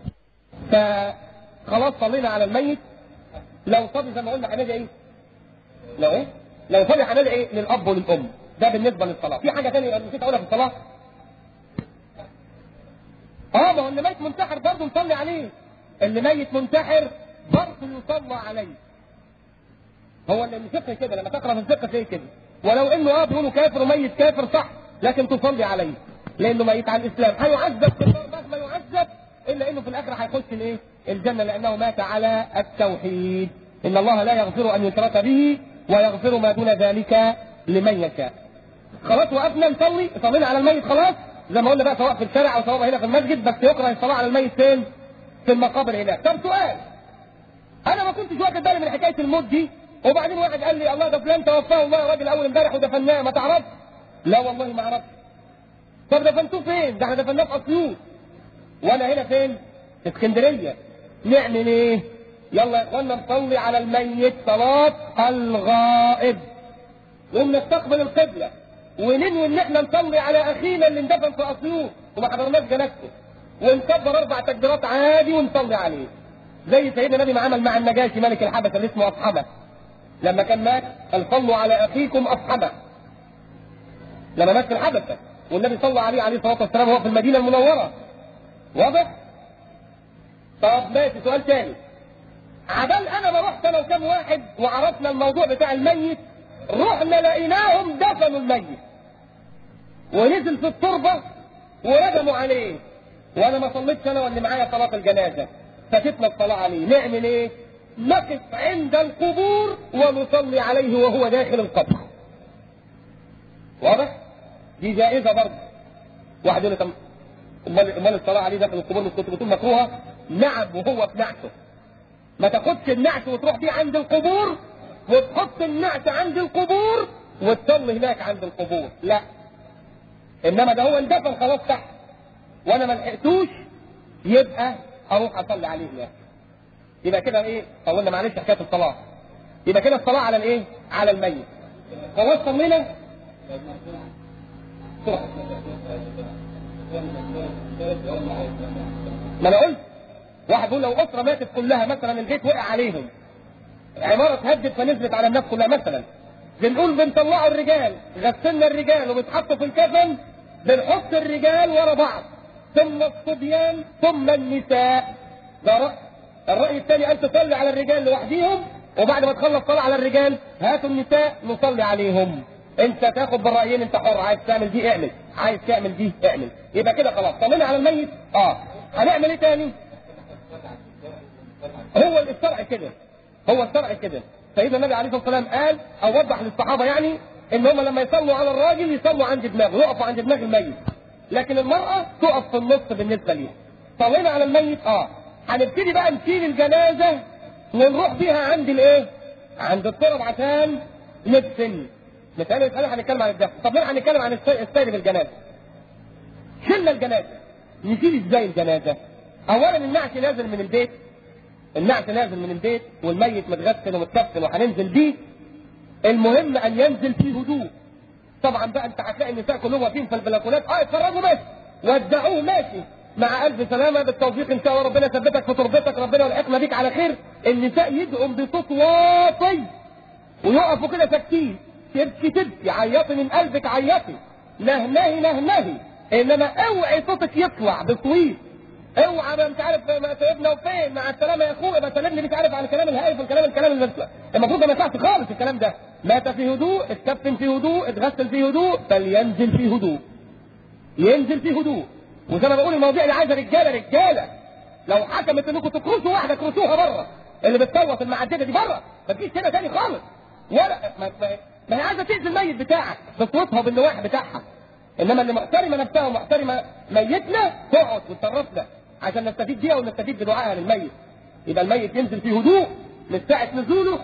فخلاص صلينا على الميت لو صلي زي ما قلنا هنادي ايه لو ايه لو صلي هنادي ايه للاب وللام ده بالنسبه للصلاه في حاجه ثانيه نسيت اقولها في الصلاه اه ما هو اللي ميت منتحر برضه نصلي عليه اللي ميت منتحر برضه يصلى عليه هو اللي الفقه كده لما تقرا في الفقه تلاقي كده ولو انه اه بيقولوا كافر وميت كافر صح لكن تصلي عليه لانه ميت على الاسلام هيعذب في النار مهما يعذب الا انه في الاخره هيخش الايه؟ الجنه لانه مات على التوحيد ان الله لا يغفر ان يشرك به ويغفر ما دون ذلك لمن يشاء خلاص وقفنا نصلي صلينا على الميت خلاص زي ما قلنا بقى سواء في الشارع او سواء هنا في المسجد بس يكره الصلاه على الميت فين؟ في المقابر هناك. طب سؤال انا ما كنتش واخد بالي من حكايه الموت دي وبعدين واحد قال لي الله ده فلان توفاه الله يا راجل اول امبارح ودفناه ما تعرفش؟ لا والله ما اعرفش. طب دفنتوه فين؟ ده احنا دفناه في اسيوط. وانا هنا فين في اسكندريه نعمل ايه يلا يا اخوانا نصلي على الميت صلاه الغائب ونستقبل القبله وننوي ان احنا نصلي على اخينا اللي اندفن في اسيوط وما حضرناش جنازته ونكبر اربع تكبيرات عادي ونصلي عليه زي سيدنا النبي ما عمل مع النجاشي ملك الحبشه اللي اسمه اصحبه لما كان مات قال صلوا على اخيكم اصحبه لما مات في الحبشه والنبي صلى عليه عليه الصلاه والسلام وهو في المدينه المنوره واضح؟ طب ماشي سؤال تاني عبال انا ما رحت انا وكم واحد وعرفنا الموضوع بتاع الميت رحنا لقيناهم دفنوا الميت ونزل في التربه وردموا عليه وانا ما صليتش انا واللي معايا صلاه الجنازه فاتتنا الصلاه عليه نعمل ايه؟ نقف عند القبور ونصلي عليه وهو داخل القبر واضح؟ دي جائزه برضه واحد يقول لي طب امال امال الصلاه عليه داخل القبور مش كنت بتقول مكروهه؟ نعم وهو في نعته ما تاخدش النعت وتروح بيه عند القبور وتحط النعت عند القبور وتصلي هناك عند القبور لا انما ده هو اندفن خلاص تحت وانا ما لحقتوش يبقى اروح اصلي عليه هناك يبقى كده ايه قلنا معلش حكايه الصلاه يبقى كده الصلاه على الايه على الميت خلاص صلينا ما انا قلت واحد بيقول لو اسره ماتت كلها مثلا البيت وقع عليهم عماره اتهدت فنزلت على الناس كلها مثلا بنقول بنطلعوا الرجال غسلنا الرجال وبيتحطوا في الكفن بنحط الرجال ورا بعض ثم الصبيان ثم النساء ده رأي الرأي الثاني أن تصلي على الرجال لوحديهم وبعد ما تخلص صلاة على الرجال هاتوا النساء نصلي عليهم انت تاخد بالرأيين انت حر عايز تعمل دي اعمل عايز تعمل دي اعمل يبقى كده خلاص صلينا على الميت اه هنعمل ايه تاني هو الشرع كده هو الشرع كده سيدنا النبي عليه الصلاه والسلام قال او وضح للصحابه يعني ان هم لما يصلوا على الراجل يصلوا عند دماغه يقفوا عند دماغ الميت لكن المراه تقف في النص بالنسبه ليها صلينا على الميت اه هنبتدي بقى نشيل الجنازه ونروح بيها عند الايه؟ عند التراب عشان ندفن مثال مثال هنتكلم عن الدفن طب ليه هنتكلم عن السير بالجنازه شلنا الجنازه نشيل ازاي الجنازه اولا النعش نازل من البيت النعش نازل من البيت والميت متغسل ومتكفن وهننزل بيه المهم ان ينزل في هدوء طبعا بقى انت هتلاقي النساء كلهم واقفين في البلكونات اه اتفرجوا بس ودعوه ماشي مع الف سلامه بالتوفيق ان شاء الله ربنا يثبتك في تربتك ربنا يلحقنا بيك على خير النساء يدعوا بصوت واطي ويقفوا كده ساكتين تبكي تبكي عيطي من قلبك عيطي نهنهي نهنهي انما اوعي صوتك يطلع بصويت اوعى ما انت عارف ما سيبنا وفين مع السلامه يا اخويا ما سلمني مش عارف عن الكلام الهايف والكلام الكلام اللي المفروض ما يطلعش خالص الكلام ده مات في هدوء اتكفن في هدوء اتغسل في هدوء فلينزل في هدوء ينزل في هدوء وزي ما بقول المواضيع اللي عايزه رجاله رجاله لو حكمت انكم تكرسوا واحده كرسوها بره اللي بتصوت المعدده دي بره ما تجيش هنا تاني خالص ولا ما, ما, ما هي عايزه تاذي الميت بتاعك بصوتها وبالنواح بتاعها انما اللي محترمه نفسها ومحترمه ميتنا تقعد وتشرفنا عشان نستفيد بيها ونستفيد بدعائها للميت يبقى الميت ينزل في هدوء من ساعه نزوله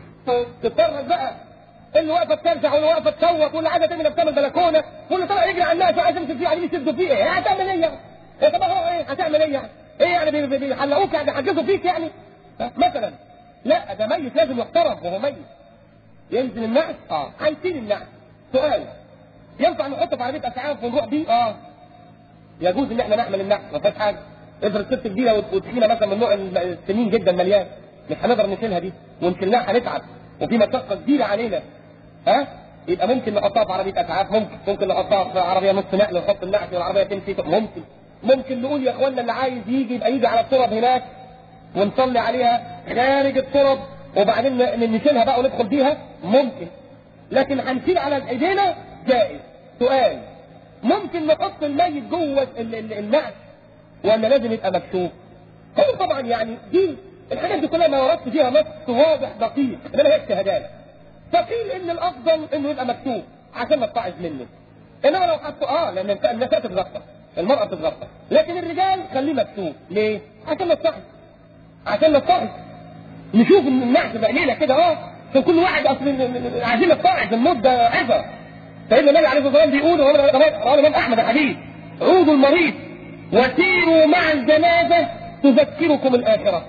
تتفرج بقى اللي واقفه ترجع واللي واقفه تصوت واللي عايزه تعمل نفسها من البلكونه واللي طالع يجري على الناس وعايز يمسك فيه عايزين يشدوا فيه ايه هتعمل ايه يعني؟ إيه طب هو ايه هتعمل ايه يعني؟ ايه يعني بيحلقوك يعني بيحجزوا فيك يعني؟ مثلا لا ده ميت لازم يحترم وهو ميت ينزل النعش اه هنشيل النعش سؤال ينفع نحطه في عربيه اسعاف ونروح بيه اه يجوز ان احنا نحمل النعش ما فيهاش حاجه افرض ست كبيره وتخينه مثلا من نوع السنين جدا مليان مش هنقدر نشيلها دي ونشيلناها هنتعب وفي مشقه كبيره علينا ها يبقى ممكن نحطها في عربيه اسعاف ممكن ممكن نحطها في عربيه نص نقل ونحط النعش والعربيه تمشي ممكن ممكن نقول يا اخوانا اللي عايز يجي يبقى يجي على التراب هناك ونصلي عليها خارج التراب وبعدين نشيلها بقى وندخل بيها ممكن لكن هنشيل على ايدينا جائز سؤال ممكن نحط الميت جوه النعش ولا لازم يبقى مكشوف؟ هو طبعا يعني دي الحاجات دي كلها ما وردت فيها نص واضح دقيق انما هي اجتهادات فقيل ان الافضل انه يبقى مكتوب عشان ما تطعز منه انما لو حطوا اه لان النساء تتغطى المرأة تتغطى لكن الرجال خليه مكتوب ليه؟ عشان نتعظ عشان نتعظ نشوف ان النحس بعينينا كده اه فكل واحد اصل عايزين نتعظ المدة عظة سيدنا النبي عليه الصلاة والسلام بيقول رواه الامام احمد الحديث عودوا المريض وسيروا مع الجنازة تذكركم الآخرة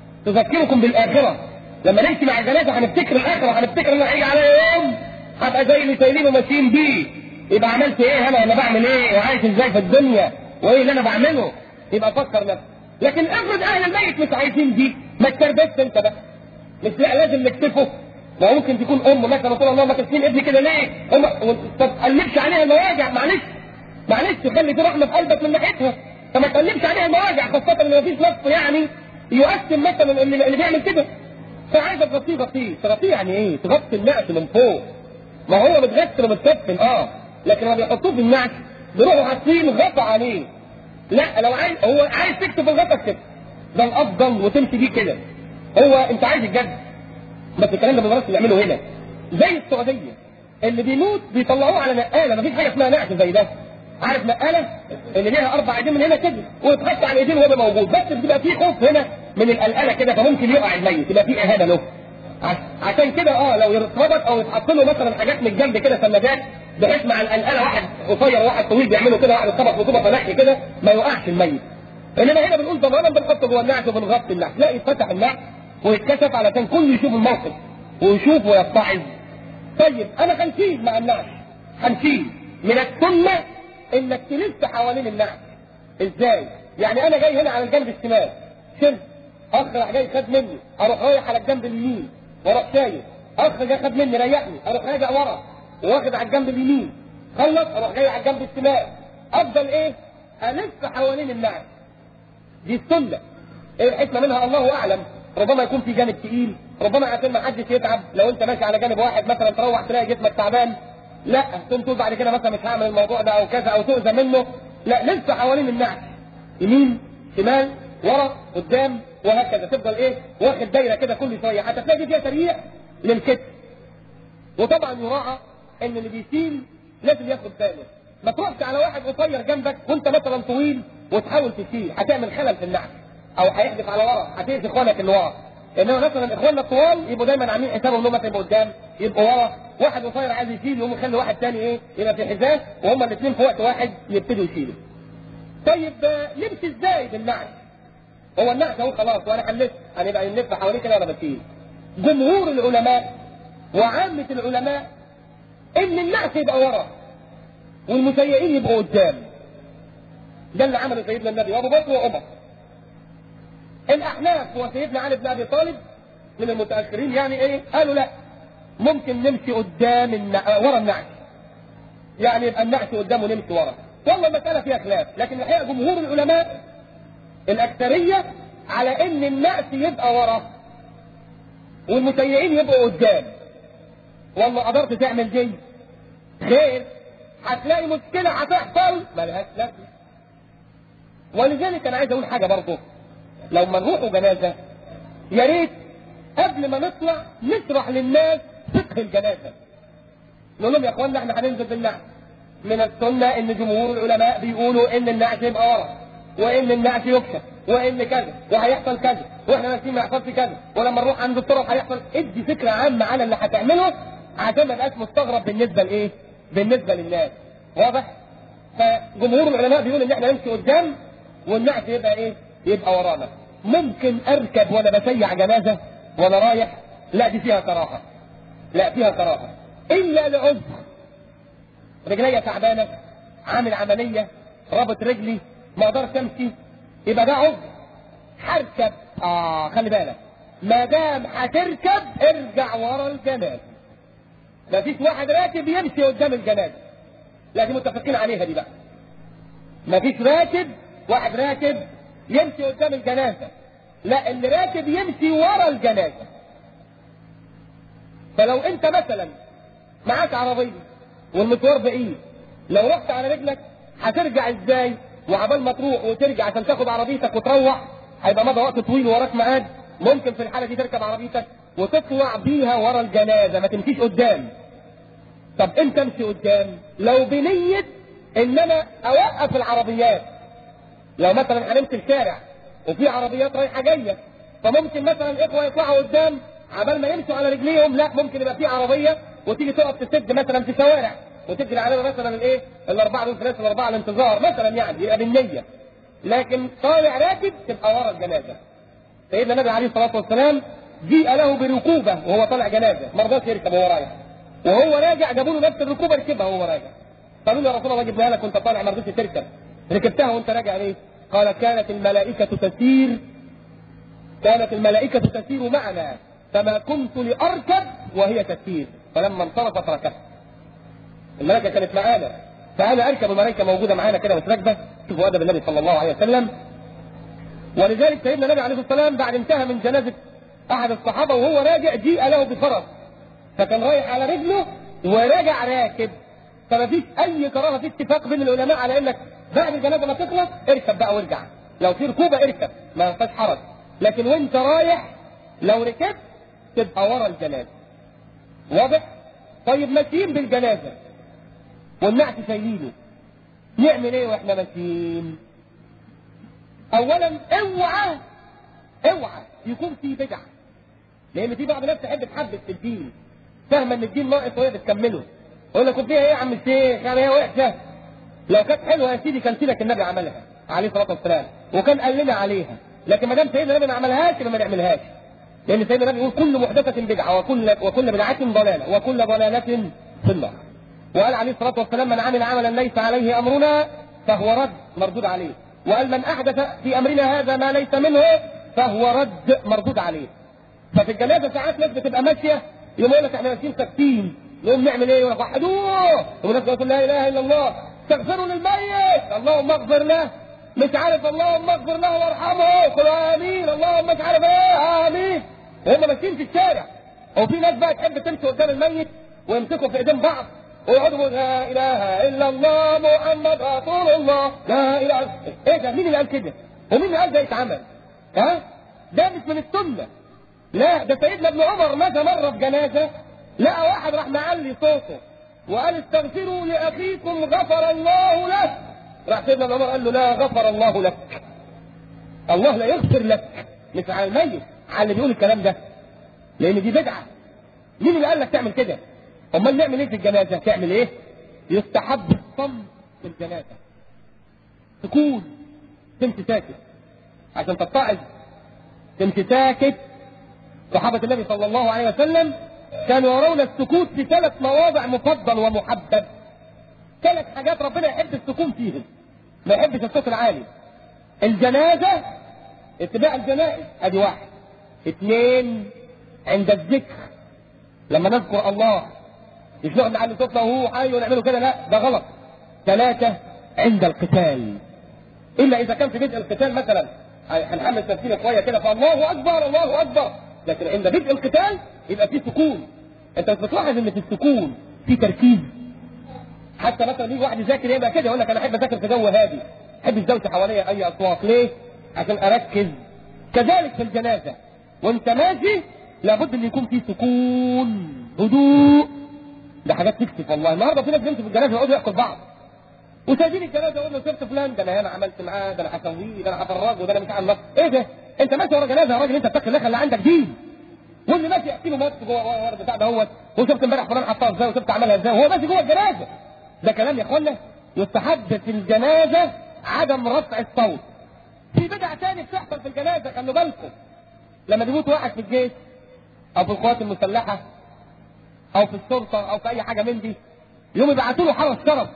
تذكركم بالآخرة لما نمشي مع الجنازة هنفتكر الآخرة هنفتكر إن هيجي على يوم هبقى زي اللي شايلين وماشيين بيه يبقى عملت إيه أنا ولا بعمل إيه وعايش إزاي في الدنيا وإيه اللي أنا بعمله يبقى فكر نفسك لكن افرض أهل الميت مش عايزين دي ما تكربتش أنت بقى مش لا لازم نكتفه ما ممكن تكون ام مثلا تقول الله ما كاتبين ابني كده ليه؟ هم ما تقلبش عليها المواجع معلش معلش خلي في رحمه في قلبك من ناحيتها فما تقلبش عليها المواجع خاصه ان مفيش نص يعني يقسم مثلا اللي, اللي بيعمل كده فعايزه تغطيه غطيه تغطيه يعني ايه؟ تغطي النعش من فوق ما هو متغسل ومتكفن اه لكن لما بيحطوه في النعش بيروحوا حاطين غطا عليه لا لو عايز هو عايز تكتب الغطا كده ده الافضل وتمشي بيه كده هو انت عايز الجد بس الكلام ده ما نعمله هنا زي السعوديه اللي بيموت بيطلعوه على نقاله مفيش حاجه اسمها نعش زي ده عارف نقاله اللي ليها اربع ايدين من هنا كده ويتحط على الايدين وهو موجود بس بيبقى في خوف هنا من القلقله كده فممكن يقع الميت يبقى في اهانه له عشان كده اه لو يرتبط او يتحط له مثلا حاجات من الجنب كده ثلاجات بحيث مع القلقله واحد قصير واحد طويل بيعملوا كده واحد اتخبط بطوبه فلاحي كده ما يوقعش الميت انما هنا بنقول ضمانا بنحط جوه النعش وبنغطي النعش لا يتفتح النعش ويتكشف علشان كله يشوف الموقف ويشوف ويتعظ طيب انا هنشيل مع النعش هنشيل من السنه انك تلف حوالين النعش ازاي؟ يعني انا جاي هنا على الجنب الشمال شلت اخ راح جاي خد مني اروح رايح على الجنب اليمين واروح شايل اخ جاي خد مني ريحني اروح راجع ورا واخد على الجنب اليمين خلص اروح جاي على الجنب الشمال افضل ايه؟ الف حوالين النعش دي السنه ايه الحكمه منها الله اعلم ربما يكون في جانب تقيل ربما عشان ما حدش يتعب لو انت ماشي على جانب واحد مثلا تروح تلاقي جسمك تعبان لا تقوم تقول بعد كده مثلا مش هعمل الموضوع ده او كذا او تؤذى منه لا لسه حوالين النعش يمين شمال ورا قدام وهكذا تفضل ايه واخد دايره كده كل شويه حتى تلاقي فيها تريح للكتف وطبعا يراعى ان اللي بيشيل لازم ياخد باله ما تروحش على واحد قصير جنبك وانت مثلا طويل وتحاول تشيل هتعمل خلل في النعش او هيحدف على ورا هتأذي اخوانك اللي ورا انما مثلا اخواننا الطوال يبقوا دايما عاملين حسابهم انهم يبقوا قدام يبقوا ورا واحد قصير عايز يشيل يقوم يخلي واحد تاني ايه يبقى في حذاء وهما الاثنين في وقت واحد يبتدوا يشيلوا. طيب نمشي ازاي بالنعش؟ هو النعش اهو خلاص وانا هنلف هنبقى نلف حواليه كده وانا بشيل. جمهور العلماء وعامة العلماء ان النعش يبقى ورا والمسيئين يبقوا قدام. ده اللي عمله سيدنا النبي وابو بكر وعمر. الاحناف وسيدنا علي بن ابي طالب من المتاخرين يعني ايه قالوا لا ممكن نمشي قدام النع... ورا النعش يعني يبقى النعش قدامه نمشي ورا والله المساله فيها خلاف لكن الحقيقه جمهور العلماء الاكثريه على ان النعش يبقى ورا والمسيئين يبقوا قدام والله قدرت تعمل دي خير هتلاقي مشكله هتحصل ملهاش لازمه ولذلك انا عايز اقول حاجه برضه لو ما نروحوا جنازة يا ريت قبل ما نطلع نشرح للناس فقه الجنازة نقول لهم يا اخوانا احنا هننزل بالنعش من السنة ان جمهور العلماء بيقولوا ان النعش يبقى ورا وان النعش يكشف وان كذا وهيحصل كذا واحنا ماشيين ما يحصلش كذا ولما نروح عند الطرق هيحصل ادي فكرة عامة على اللي هتعمله عشان ما يبقاش مستغرب بالنسبة لايه؟ بالنسبة للناس واضح؟ فجمهور العلماء بيقول ان احنا نمشي قدام والنعش يبقى ايه؟ يبقى ورانا ممكن اركب وانا بسيع جنازة وانا رايح لا دي فيها كراهة لا فيها كراهة الا لعذر رجليا تعبانة عامل عملية رابط رجلي ما اقدرش امشي يبقى ده عذر هركب اه خلي بالك ما دام هتركب ارجع ورا الجنازة مفيش واحد راكب يمشي قدام الجنازة لازم متفقين عليها دي بقى مفيش راكب واحد راكب يمشي قدام الجنازة لا اللي راكب يمشي ورا الجنازة فلو انت مثلا معاك عربية والمشوار بعيد لو رحت على رجلك هترجع ازاي وعبال ما تروح وترجع عشان تاخد عربيتك وتروح هيبقى مدى وقت طويل وراك ميعاد ممكن في الحالة دي تركب عربيتك وتطلع بيها ورا الجنازة ما تمشيش قدام طب انت امشي قدام لو بنية ان انا اوقف العربيات لو مثلا هنمشي الشارع وفي عربيات رايحه جايه فممكن مثلا الاخوه يطلعوا قدام عبال ما يمشوا على رجليهم لا ممكن يبقى في عربيه وتيجي تقف تسد مثلا في شوارع وتجري علينا مثلا الايه الاربعه دول في الاربعه الانتظار مثلا يعني يبقى بالنيه لكن طالع راكب تبقى ورا الجنازه سيدنا النبي عليه الصلاه والسلام جيء له بركوبه وهو طالع جنازه ما رضاش يركب وهو رايح وهو راجع جابوا له نفس الركوبه ركبها وهو راجع قالوا له يا رسول الله جبناها لك وانت طالع ما رضيتش تركب ركبتها وانت راجع ليه؟ قال كانت الملائكه تسير كانت الملائكه تسير معنا فما كنت لاركب وهي تسير فلما انصرفت ركبت الملائكه كانت معانا فانا اركب الملائكه موجوده معانا كده مش راكبه شوفوا ادب النبي صلى الله عليه وسلم ولذلك سيدنا النبي عليه الصلاه والسلام بعد انتهى من جنازه احد الصحابه وهو راجع جيء له بفرس فكان رايح على رجله وراجع راكب فما فيش اي كراهه في اتفاق بين العلماء على انك بعد الجنازه ما تخلص اركب بقى وارجع لو في ركوبه اركب ما فيش حرج لكن وانت رايح لو ركبت تبقى ورا الجنازه واضح طيب ماشيين بالجنازه والنعت شايلينه نعمل ايه واحنا ماشيين اولا اوعى اوعى يكون في بدعه لان في بعض الناس تحب تحدث في الدين فاهمه ان الدين ناقص وهي بتكمله يقول لك فيها ايه يا عم الشيخ يعني هي وحشه لو كانت حلوه يا سيدي كان سيدك النبي عملها عليه الصلاه والسلام وكان قال لنا عليها لكن ما دام سيدنا النبي ما عملهاش يبقى ما نعملهاش لان سيدنا النبي يقول كل محدثه بدعه وكل وكل بدعه ضلاله وكل ضلاله في النار وقال عليه الصلاه والسلام من عمل عملا ليس عليه امرنا فهو رد مردود عليه وقال من احدث في امرنا هذا ما ليس منه فهو رد مردود عليه ففي الجنازه ساعات ناس بتبقى ماشيه يقوم يقول لك احنا ماشيين ساكتين نقوم نعمل ايه وحدوه وناس تقول لا اله الا الله استغفروا للميت اللهم اغفر له مش عارف اللهم اغفر له وارحمه قل امين اللهم مش عارف ايه امين وهم ماشيين في الشارع وفي ناس بقى تحب تمشي قدام الميت ويمسكوا في ايدين بعض ويقعدوا لا اله الا الله محمد رسول الله لا اله ايه ده مين اللي قال كده؟ ومين اللي قال ده يتعمل؟ ها؟ ده مش من السنه لا ده سيدنا ابن عمر مشى مره في جنازه لقى واحد راح معلي صوته وقال استغفروا لاخيكم غفر الله له راح سيدنا ابن عمر قال له لا غفر الله لك الله لا يغفر لك مش على الميت على اللي بيقول الكلام ده لان دي بدعه مين اللي قال لك تعمل كده امال نعمل ايه في الجنازه تعمل ايه يستحب الصمت في الجنازه تكون تمشي ساكت عشان تتعظ تمشي ساكت صحابة النبي صلى الله عليه وسلم كانوا يرون السكوت في ثلاث مواضع مفضل ومحبب ثلاث حاجات ربنا يحب السكون فيهم ما يحبش الصوت العالي الجنازة اتباع الجنائز ادي واحد اثنين عند الذكر لما نذكر الله مش نقعد نعلي صوتنا وهو حي ونعمله كده لا ده غلط ثلاثة عند القتال إلا إذا كان في بدء القتال مثلا هنحمل تفسير شوية كده فالله أكبر الله أكبر لكن عند بدء القتال يبقى في سكون أنت مش بتلاحظ إن في السكون في تركيز حتى مثلا يجي واحد يذاكر يبقى كده يقول لك أنا أحب أذاكر في جو هادي ما أحبش دوشة حواليا أي أصوات ليه؟ عشان أركز كذلك في الجنازة وأنت ماشي لابد ان يكون في سكون هدوء ده حاجات تكسف والله النهارده في ناس بيمشوا في الجنازه يقعدوا ياكلوا بعض وسايبين الجنازه يقول له شفت فلان ده انا هنا عملت معاه ده انا هسويه ده انا هفرجه ده انا مش عارف ايه ده انت ماشي ورا جنازه يا راجل انت بتاكل اللي عندك دين واللي ماشي يحكي له ماتش جوه ورا بتاع دهوت وشفت امبارح فلان حطها ازاي وشفت عملها ازاي وهو ماشي جوه الجنازه ده كلام يا اخوانا يستحب في الجنازه عدم رفع الصوت في بدع تاني بتحصل في الجنازه خلوا بالكم لما بيموت واحد في الجيش او في القوات المسلحه او في الشرطه او في اي حاجه من دي يوم يبعتوا له حرس شرف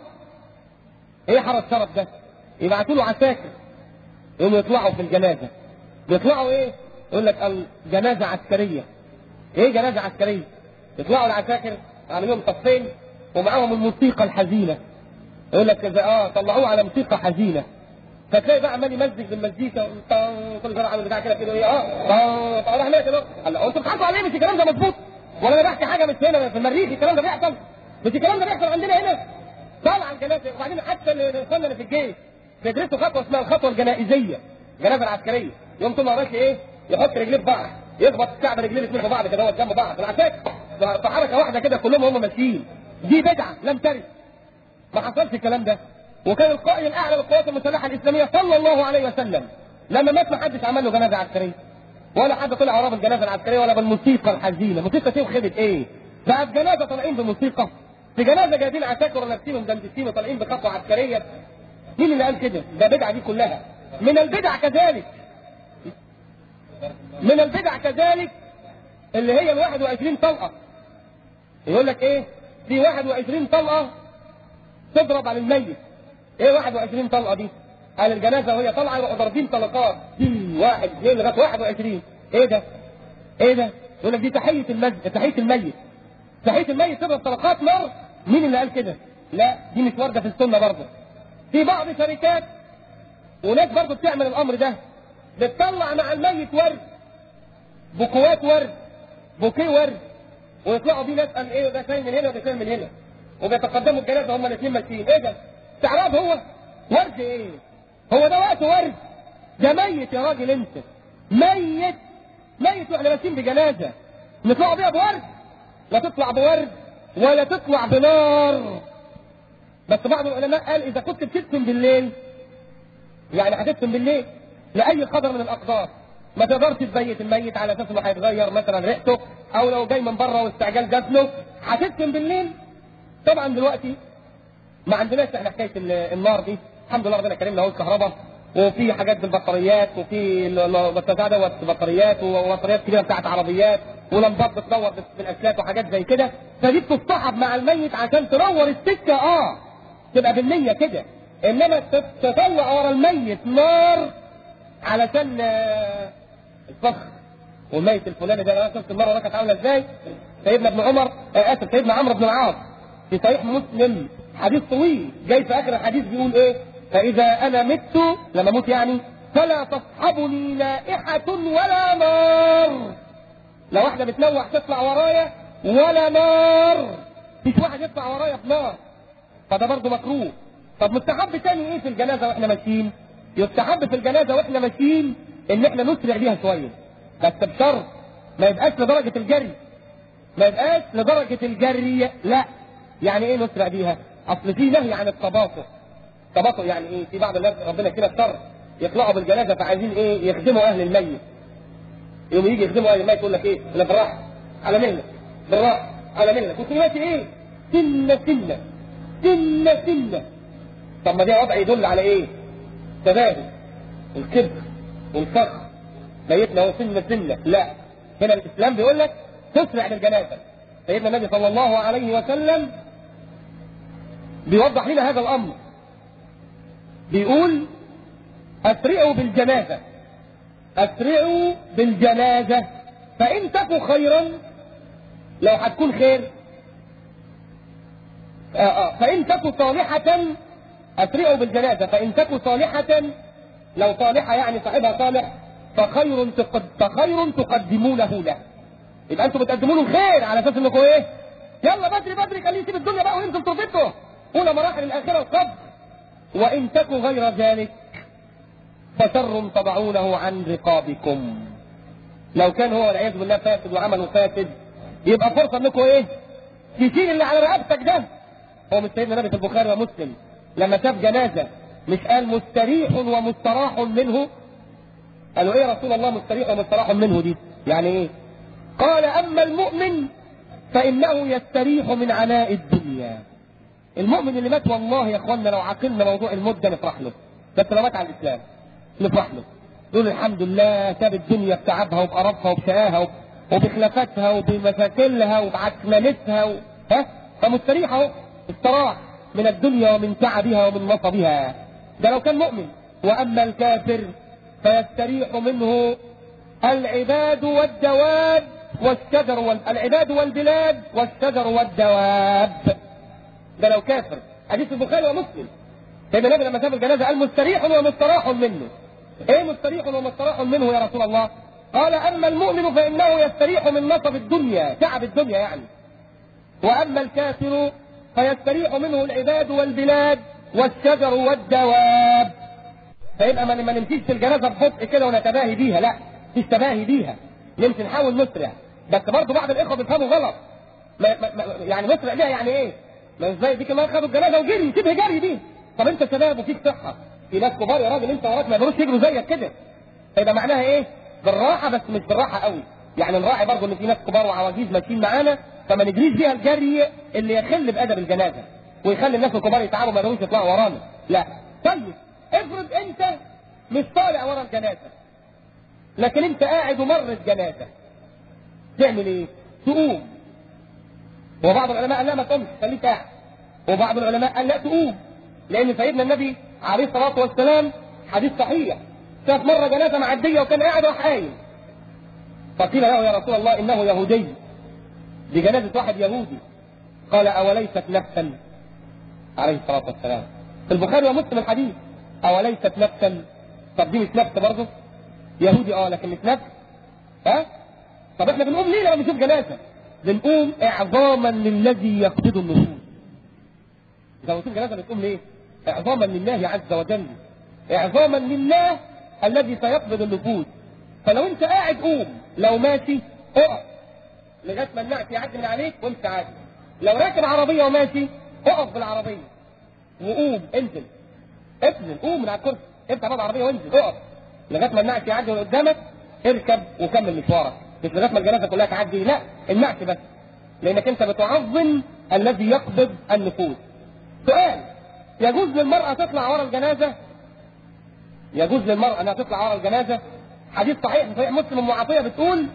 ايه حرس شرف ده يبعتوا له عساكر يوم يطلعوا في الجنازه بيطلعوا ايه يقول لك الجنازه عسكريه ايه جنازه عسكريه يطلعوا العساكر عاملين صفين ومعاهم الموسيقى الحزينه يقول لك كذا اه طلعوه على موسيقى حزينه فتلاقي بقى عمال يمزج بالمزيكا كل شويه عامل بتاع كده كده ايه اه طب راح ماشي بقى قال له انتوا بتضحكوا على ايه مش الكلام ده مظبوط ولا انا بحكي حاجه مش هنا في المريخ الكلام ده بيحصل مش الكلام ده بيحصل عندنا هنا طالع الجنازه وبعدين حتى اللي وصلنا اللي في الجيش بيدرسوا خطوه اسمها الخطوه الجنائزيه الجنازه العسكريه يوم طول ما ماشي ايه يحط رجليه في بعض يخبط كعب رجليه الاثنين في بعض كده جنب بعض العساكر في حركه واحده كده كلهم هم ماشيين دي بدعه لم ترد ما حصلش الكلام ده وكان القائد الاعلى للقوات المسلحه الاسلاميه صلى الله عليه وسلم لما مات ما حدش عمل له جنازه عسكريه ولا حد طلع وراه بالجنازه العسكريه ولا بالموسيقى الحزينه موسيقى ايه وخدت ايه بقى في جنازه طالعين بموسيقى في جنازه جايبين عساكر ولابسين ومدندسين وطالعين بخطوه عسكريه مين اللي قال كده ده بدعه دي كلها من البدع كذلك من البدع كذلك اللي هي ال 21 طلقة يقول لك ايه في 21 طلقة تضرب على الميت ايه 21 طلقة دي قال الجنازة وهي طالعة يروحوا ضاربين طلقات واحد اثنين لغاية 21 ايه ده ايه ده يقول لك دي تحية المسجد تحية الميت تحية الميت تضرب طلقات نار مين اللي قال كده لا دي مش واردة في السنة برضه في بعض شركات وناس برضه بتعمل الامر ده بتطلع مع الميت ورد بكوات ورد بوكيه ورد ويطلعوا بيه ناس قال ايه ده شاي من هنا وده شاي من هنا وبيتقدموا الجنازه هم الاثنين ماشيين ايه ده؟ استعراض هو ورد ايه؟ هو ده وقت ورد ده ميت يا راجل انت ميت ميت واحنا ماشيين بجنازه نطلعوا بيها بورد لا تطلع بورد ولا تطلع بنار بس بعض العلماء قال اذا كنت بتدفن بالليل يعني هتدفن بالليل لاي قدر من الاقدار ما تقدرش تبيت الميت على اساس انه هيتغير مثلا ريحته او لو جاي من بره واستعجال دفنه هتدفن بالليل طبعا دلوقتي ما عندناش احنا حكايه النار دي الحمد لله ربنا كرمنا اهو الكهرباء وفي حاجات بالبطاريات وفي بتاع دوت بطاريات وبطاريات كبيره بتاعت عربيات ولمبات بتدور بالاسلاك وحاجات زي كده فدي بتصطحب مع الميت عشان تنور السكه اه تبقى بالنيه كده انما تطلع ورا الميت نار علشان الفخ والميت الفلاني ده انا شفت المره كانت عامله ازاي سيدنا ابن عمر آه اسف سيدنا عمرو بن العاص في صحيح مسلم حديث طويل جاي في اخر الحديث بيقول ايه فاذا انا مت لما اموت يعني فلا تصحبني نائحة ولا نار لا واحدة بتلوح تطلع ورايا ولا نار مش واحد يطلع ورايا بنار فده برضه مكروه طب مستحب تاني ايه في الجنازة واحنا ماشيين يستحب في الجنازة واحنا ماشيين ان احنا نسرع بيها شوية بس بشرط ما يبقاش لدرجة الجري ما يبقاش لدرجة الجري لا يعني ايه نسرع بيها اصل في نهي عن التباطؤ تباطؤ يعني ايه في بعض الناس ربنا كده الشر يطلعوا بالجنازة فعايزين ايه يخدموا اهل الميت يوم يجي يخدموا اهل الميت يقول لك ايه لا بالراحة على مهلك بالراحة على مهلك كنت ماشي ايه سنة سنة سنة سنة طب ما ده وضع يدل على ايه تباهي الكبر والفخر ميتنا هو سنة سنة لا هنا الاسلام بيقول لك تسرع بالجنازة سيدنا النبي صلى الله عليه وسلم بيوضح لنا هذا الامر بيقول اسرعوا بالجنازة اسرعوا بالجنازة فان تكوا خيرا لو هتكون خير آه آه فان تكوا صالحة اسرعوا بالجنازة فان تكوا صالحة لو صالحة يعني صاحبها صالح فخير تقد... فخير تقدمونه له يبقى انتوا بتقدموا له خير على اساس انكم ايه يلا بدري بدري خليه يسيب الدنيا بقى وينزل توبته اولى مراحل الاخره القبر وان تكوا غير ذلك فشر تضعونه عن رقابكم لو كان هو والعياذ بالله فاسد وعمله فاسد يبقى فرصه انكم ايه تشيل اللي على رقبتك ده هو مش سيدنا النبي في البخاري ومسلم لما شاف جنازه مش قال مستريح ومستراح منه قالوا ايه يا رسول الله مستريح ومستراح منه دي يعني ايه قال اما المؤمن فانه يستريح من عناء الدنيا المؤمن اللي مات والله يا اخوانا لو عقلنا موضوع الموت ده نفرح له بس لو مات على الاسلام نفرح له نقول الحمد لله ساب الدنيا بتعبها وبقرفها وبشقاها وبخلافاتها وبمشاكلها وبعكننتها و... ها فمستريح اهو استراح من الدنيا ومن تعبها ومن نصبها ده لو كان مؤمن واما الكافر فيستريح منه العباد والدواب والشجر وال... العباد والبلاد والشجر والدواب ده لو كافر حديث البخاري ومسلم سيدنا النبي لما شاف الجنازه قال مستريح ومستراح منه ايه مستريح ومستراح منه يا رسول الله قال اما المؤمن فانه يستريح من نصب الدنيا تعب الدنيا يعني واما الكافر فيستريح منه العباد والبلاد والشجر والدواب فيبقى ما نمشيش في الجنازه ببطء كده ونتباهي بيها لا مش تباهي بيها نمشي نحاول نسرع بس برضه بعض الاخوه بيفهموا غلط ما ما يعني نسرع بيها يعني ايه؟ ما ازاي دي كمان خدوا الجنازه وجري شبه جري دي طب انت شباب وفيك صحه في ناس كبار يا راجل انت وراك ما يقدروش يجروا زيك كده فيبقى معناها ايه؟ بالراحه بس مش بالراحه قوي يعني نراعي برضه ان في ناس كبار وعواجيز ماشيين معانا فما نجريش بيها الجري اللي يخل بادب الجنازه ويخلي الناس الكبار يتعبوا ما يقدروش يطلعوا ورانا لا طيب افرض انت مش طالع ورا الجنازه لكن انت قاعد ومرت جنازه تعمل ايه؟ تقوم وبعض العلماء قال لا ما تقومش خليك قاعد وبعض العلماء قال لا تقوم لان سيدنا النبي عليه الصلاه والسلام حديث صحيح شاف مره جنازه معديه وكان قاعد راح قايم فقيل له يا رسول الله انه يهودي دي جنازه واحد يهودي قال اوليست نفسا عليه الصلاه والسلام في البخاري ومسلم الحديث اوليست نفسا طب دي مش نفس برضه يهودي اه لكن مش نفس ها طب احنا بنقوم ليه لما بنشوف جنازه بنقوم اعظاما للذي يقبض النفوس اذا بنشوف جنازه بتقوم ليه اعظاما لله عز وجل اعظاما لله الذي سيقبض النفوس فلو انت قاعد قوم لو ماشي اقف لغايه ما النعس يعدي من عليك وانت عادي لو راكب عربيه وماشي اقف بالعربيه وقوم انزل انزل قوم من على الكرسي افتح باب العربيه وانزل اقف لغايه ما النعس يعدي من قدامك اركب وكمل مشوارك مش لغايه ما الجنازه كلها تعدي لا النعس بس لانك انت بتعظم الذي يقبض النفوس سؤال يجوز للمرأة تطلع ورا الجنازة يجوز للمرأة انها تطلع ورا الجنازة حديث صحيح في صحيح مسلم ام عطية بتقول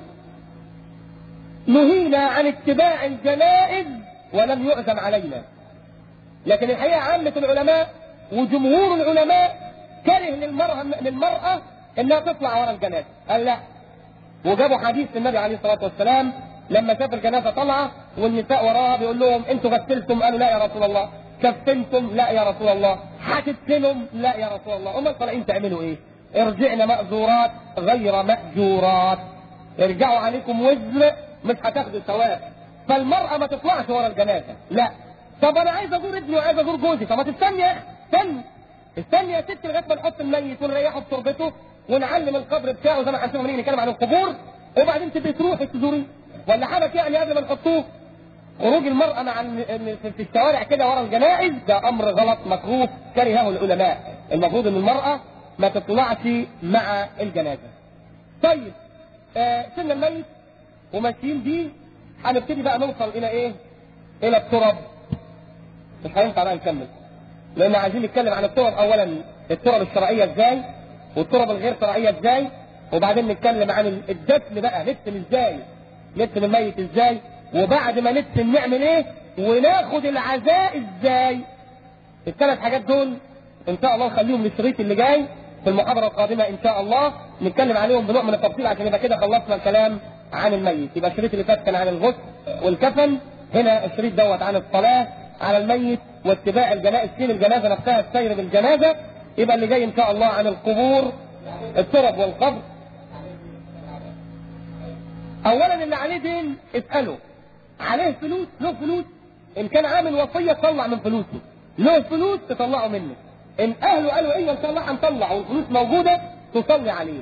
نهينا عن اتباع الجنائز ولم يؤذن علينا لكن الحقيقة عامة العلماء وجمهور العلماء كره للمرأة للمرأة انها تطلع ورا الجنازة قال لا وجابوا حديث النبي عليه الصلاة والسلام لما شاف الجنازة طالعة والنساء وراها بيقول لهم انتوا غسلتم قالوا لا يا رسول الله كفنتم لا يا رسول الله هتدفنوا لا يا رسول الله امال طالعين تعملوا ايه ارجعنا مأزورات غير مأجورات ارجعوا عليكم وزر مش هتاخدوا ثواب فالمرأة ما تطلعش ورا الجنازة لا طب انا عايز ازور ابني وعايز ازور جوزي طب ما تستني يا اخي استني استني يا ست لغايه ما نحط الميت ونريحه في تربته ونعلم القبر بتاعه زي ما هنشوف لما نتكلم عن القبور وبعدين تبقي تروحي تزوريه ولا حدث يعني قبل ما نحطوه خروج المرأة مع في الشوارع كده ورا الجنائز ده أمر غلط مكروه كرهه العلماء المفروض إن المرأة ما تطلعش مع الجنازة. طيب آه سن الميت وماشيين بيه هنبتدي بقى نوصل إلى إيه؟ إلى التراب. مش هينفع بقى نكمل. لأن عايزين نتكلم عن التراب أولا التراب الشرعية إزاي؟ والتراب الغير شرعية إزاي؟ وبعدين نتكلم عن الدفن بقى ندفن إزاي؟ ندفن الميت إزاي؟ وبعد ما ندفن نعمل ايه وناخد العزاء ازاي الثلاث حاجات دول ان شاء الله نخليهم للشريط اللي جاي في المحاضرة القادمة ان شاء الله نتكلم عليهم بنوع من التفصيل عشان يبقى كده خلصنا الكلام عن الميت يبقى الشريط اللي فات كان عن الغسل والكفن هنا الشريط دوت عن الصلاة على الميت واتباع الجنائز سير الجنازة نفسها السير بالجنازة يبقى اللي جاي ان شاء الله عن القبور الترب والقبر اولا اللي عليه دين اسأله عليه فلوس له فلوس ان كان عامل وصيه تطلع من فلوسه له فلوس تطلعه منه ان اهله قالوا ايوه ان شاء الله هنطلع والفلوس موجوده تصلي عليه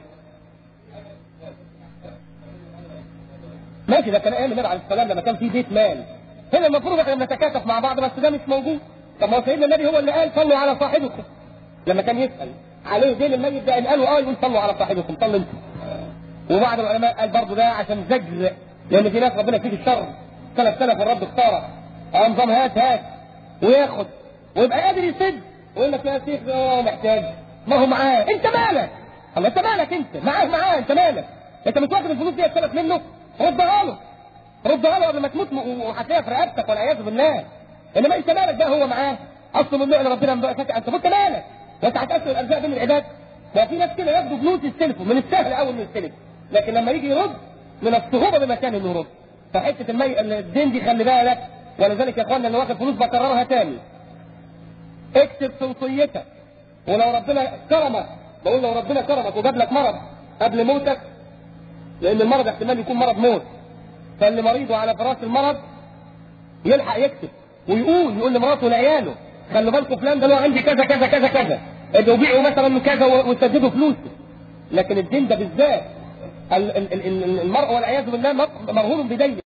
ماشي ده كان ايام النبي عليه السلام لما كان في بيت مال هنا المفروض احنا بنتكاتف مع بعض بس ده مش موجود طب ما هو سيدنا النبي هو اللي قال صلوا على صاحبكم لما كان يسال عليه دين الميت ده ان قالوا اه يقول صلوا على صاحبكم صلوا انتم وبعض العلماء قال برضه ده عشان زجر لان في ناس ربنا يكفيك الشر 3000 الرب اختاره نظام هات هات وياخد ويبقى قادر يسد ويقول لك يا شيخ هو محتاج ما هو معاه انت مالك الله انت مالك انت معاه معاه انت مالك انت مش واخد الفلوس دي اتسلف منه ردها له ردها له قبل ما تموت وهتلاقيها في رقبتك والعياذ بالله انما انت مالك بقى هو معاه اصل من النوع اللي ربنا مبارك انت انت مالك وانت هتقسم الارزاق بين العباد ما في ناس كده ياخدوا فلوس يستلفوا من السهل قوي انه يستلف لكن لما يجي يرد من الصعوبه بمكان انه يرد فحته المي... الدين دي خلي بالك ولذلك يا اخوانا اللي واخد فلوس بكررها تاني اكتب في وصيتك ولو ربنا كرمك بقول لو ربنا كرمك وجاب لك مرض قبل موتك لان المرض احتمال يكون مرض موت فاللي مريضه على فراش المرض يلحق يكتب ويقول يقول لمراته ولعياله خلوا بالكم فلان ده له عندي كذا كذا كذا كذا ادوا بيعوا مثلا كذا وسددوا فلوسه لكن الدين ده بالذات المرء والعياذ بالله مرهون بدين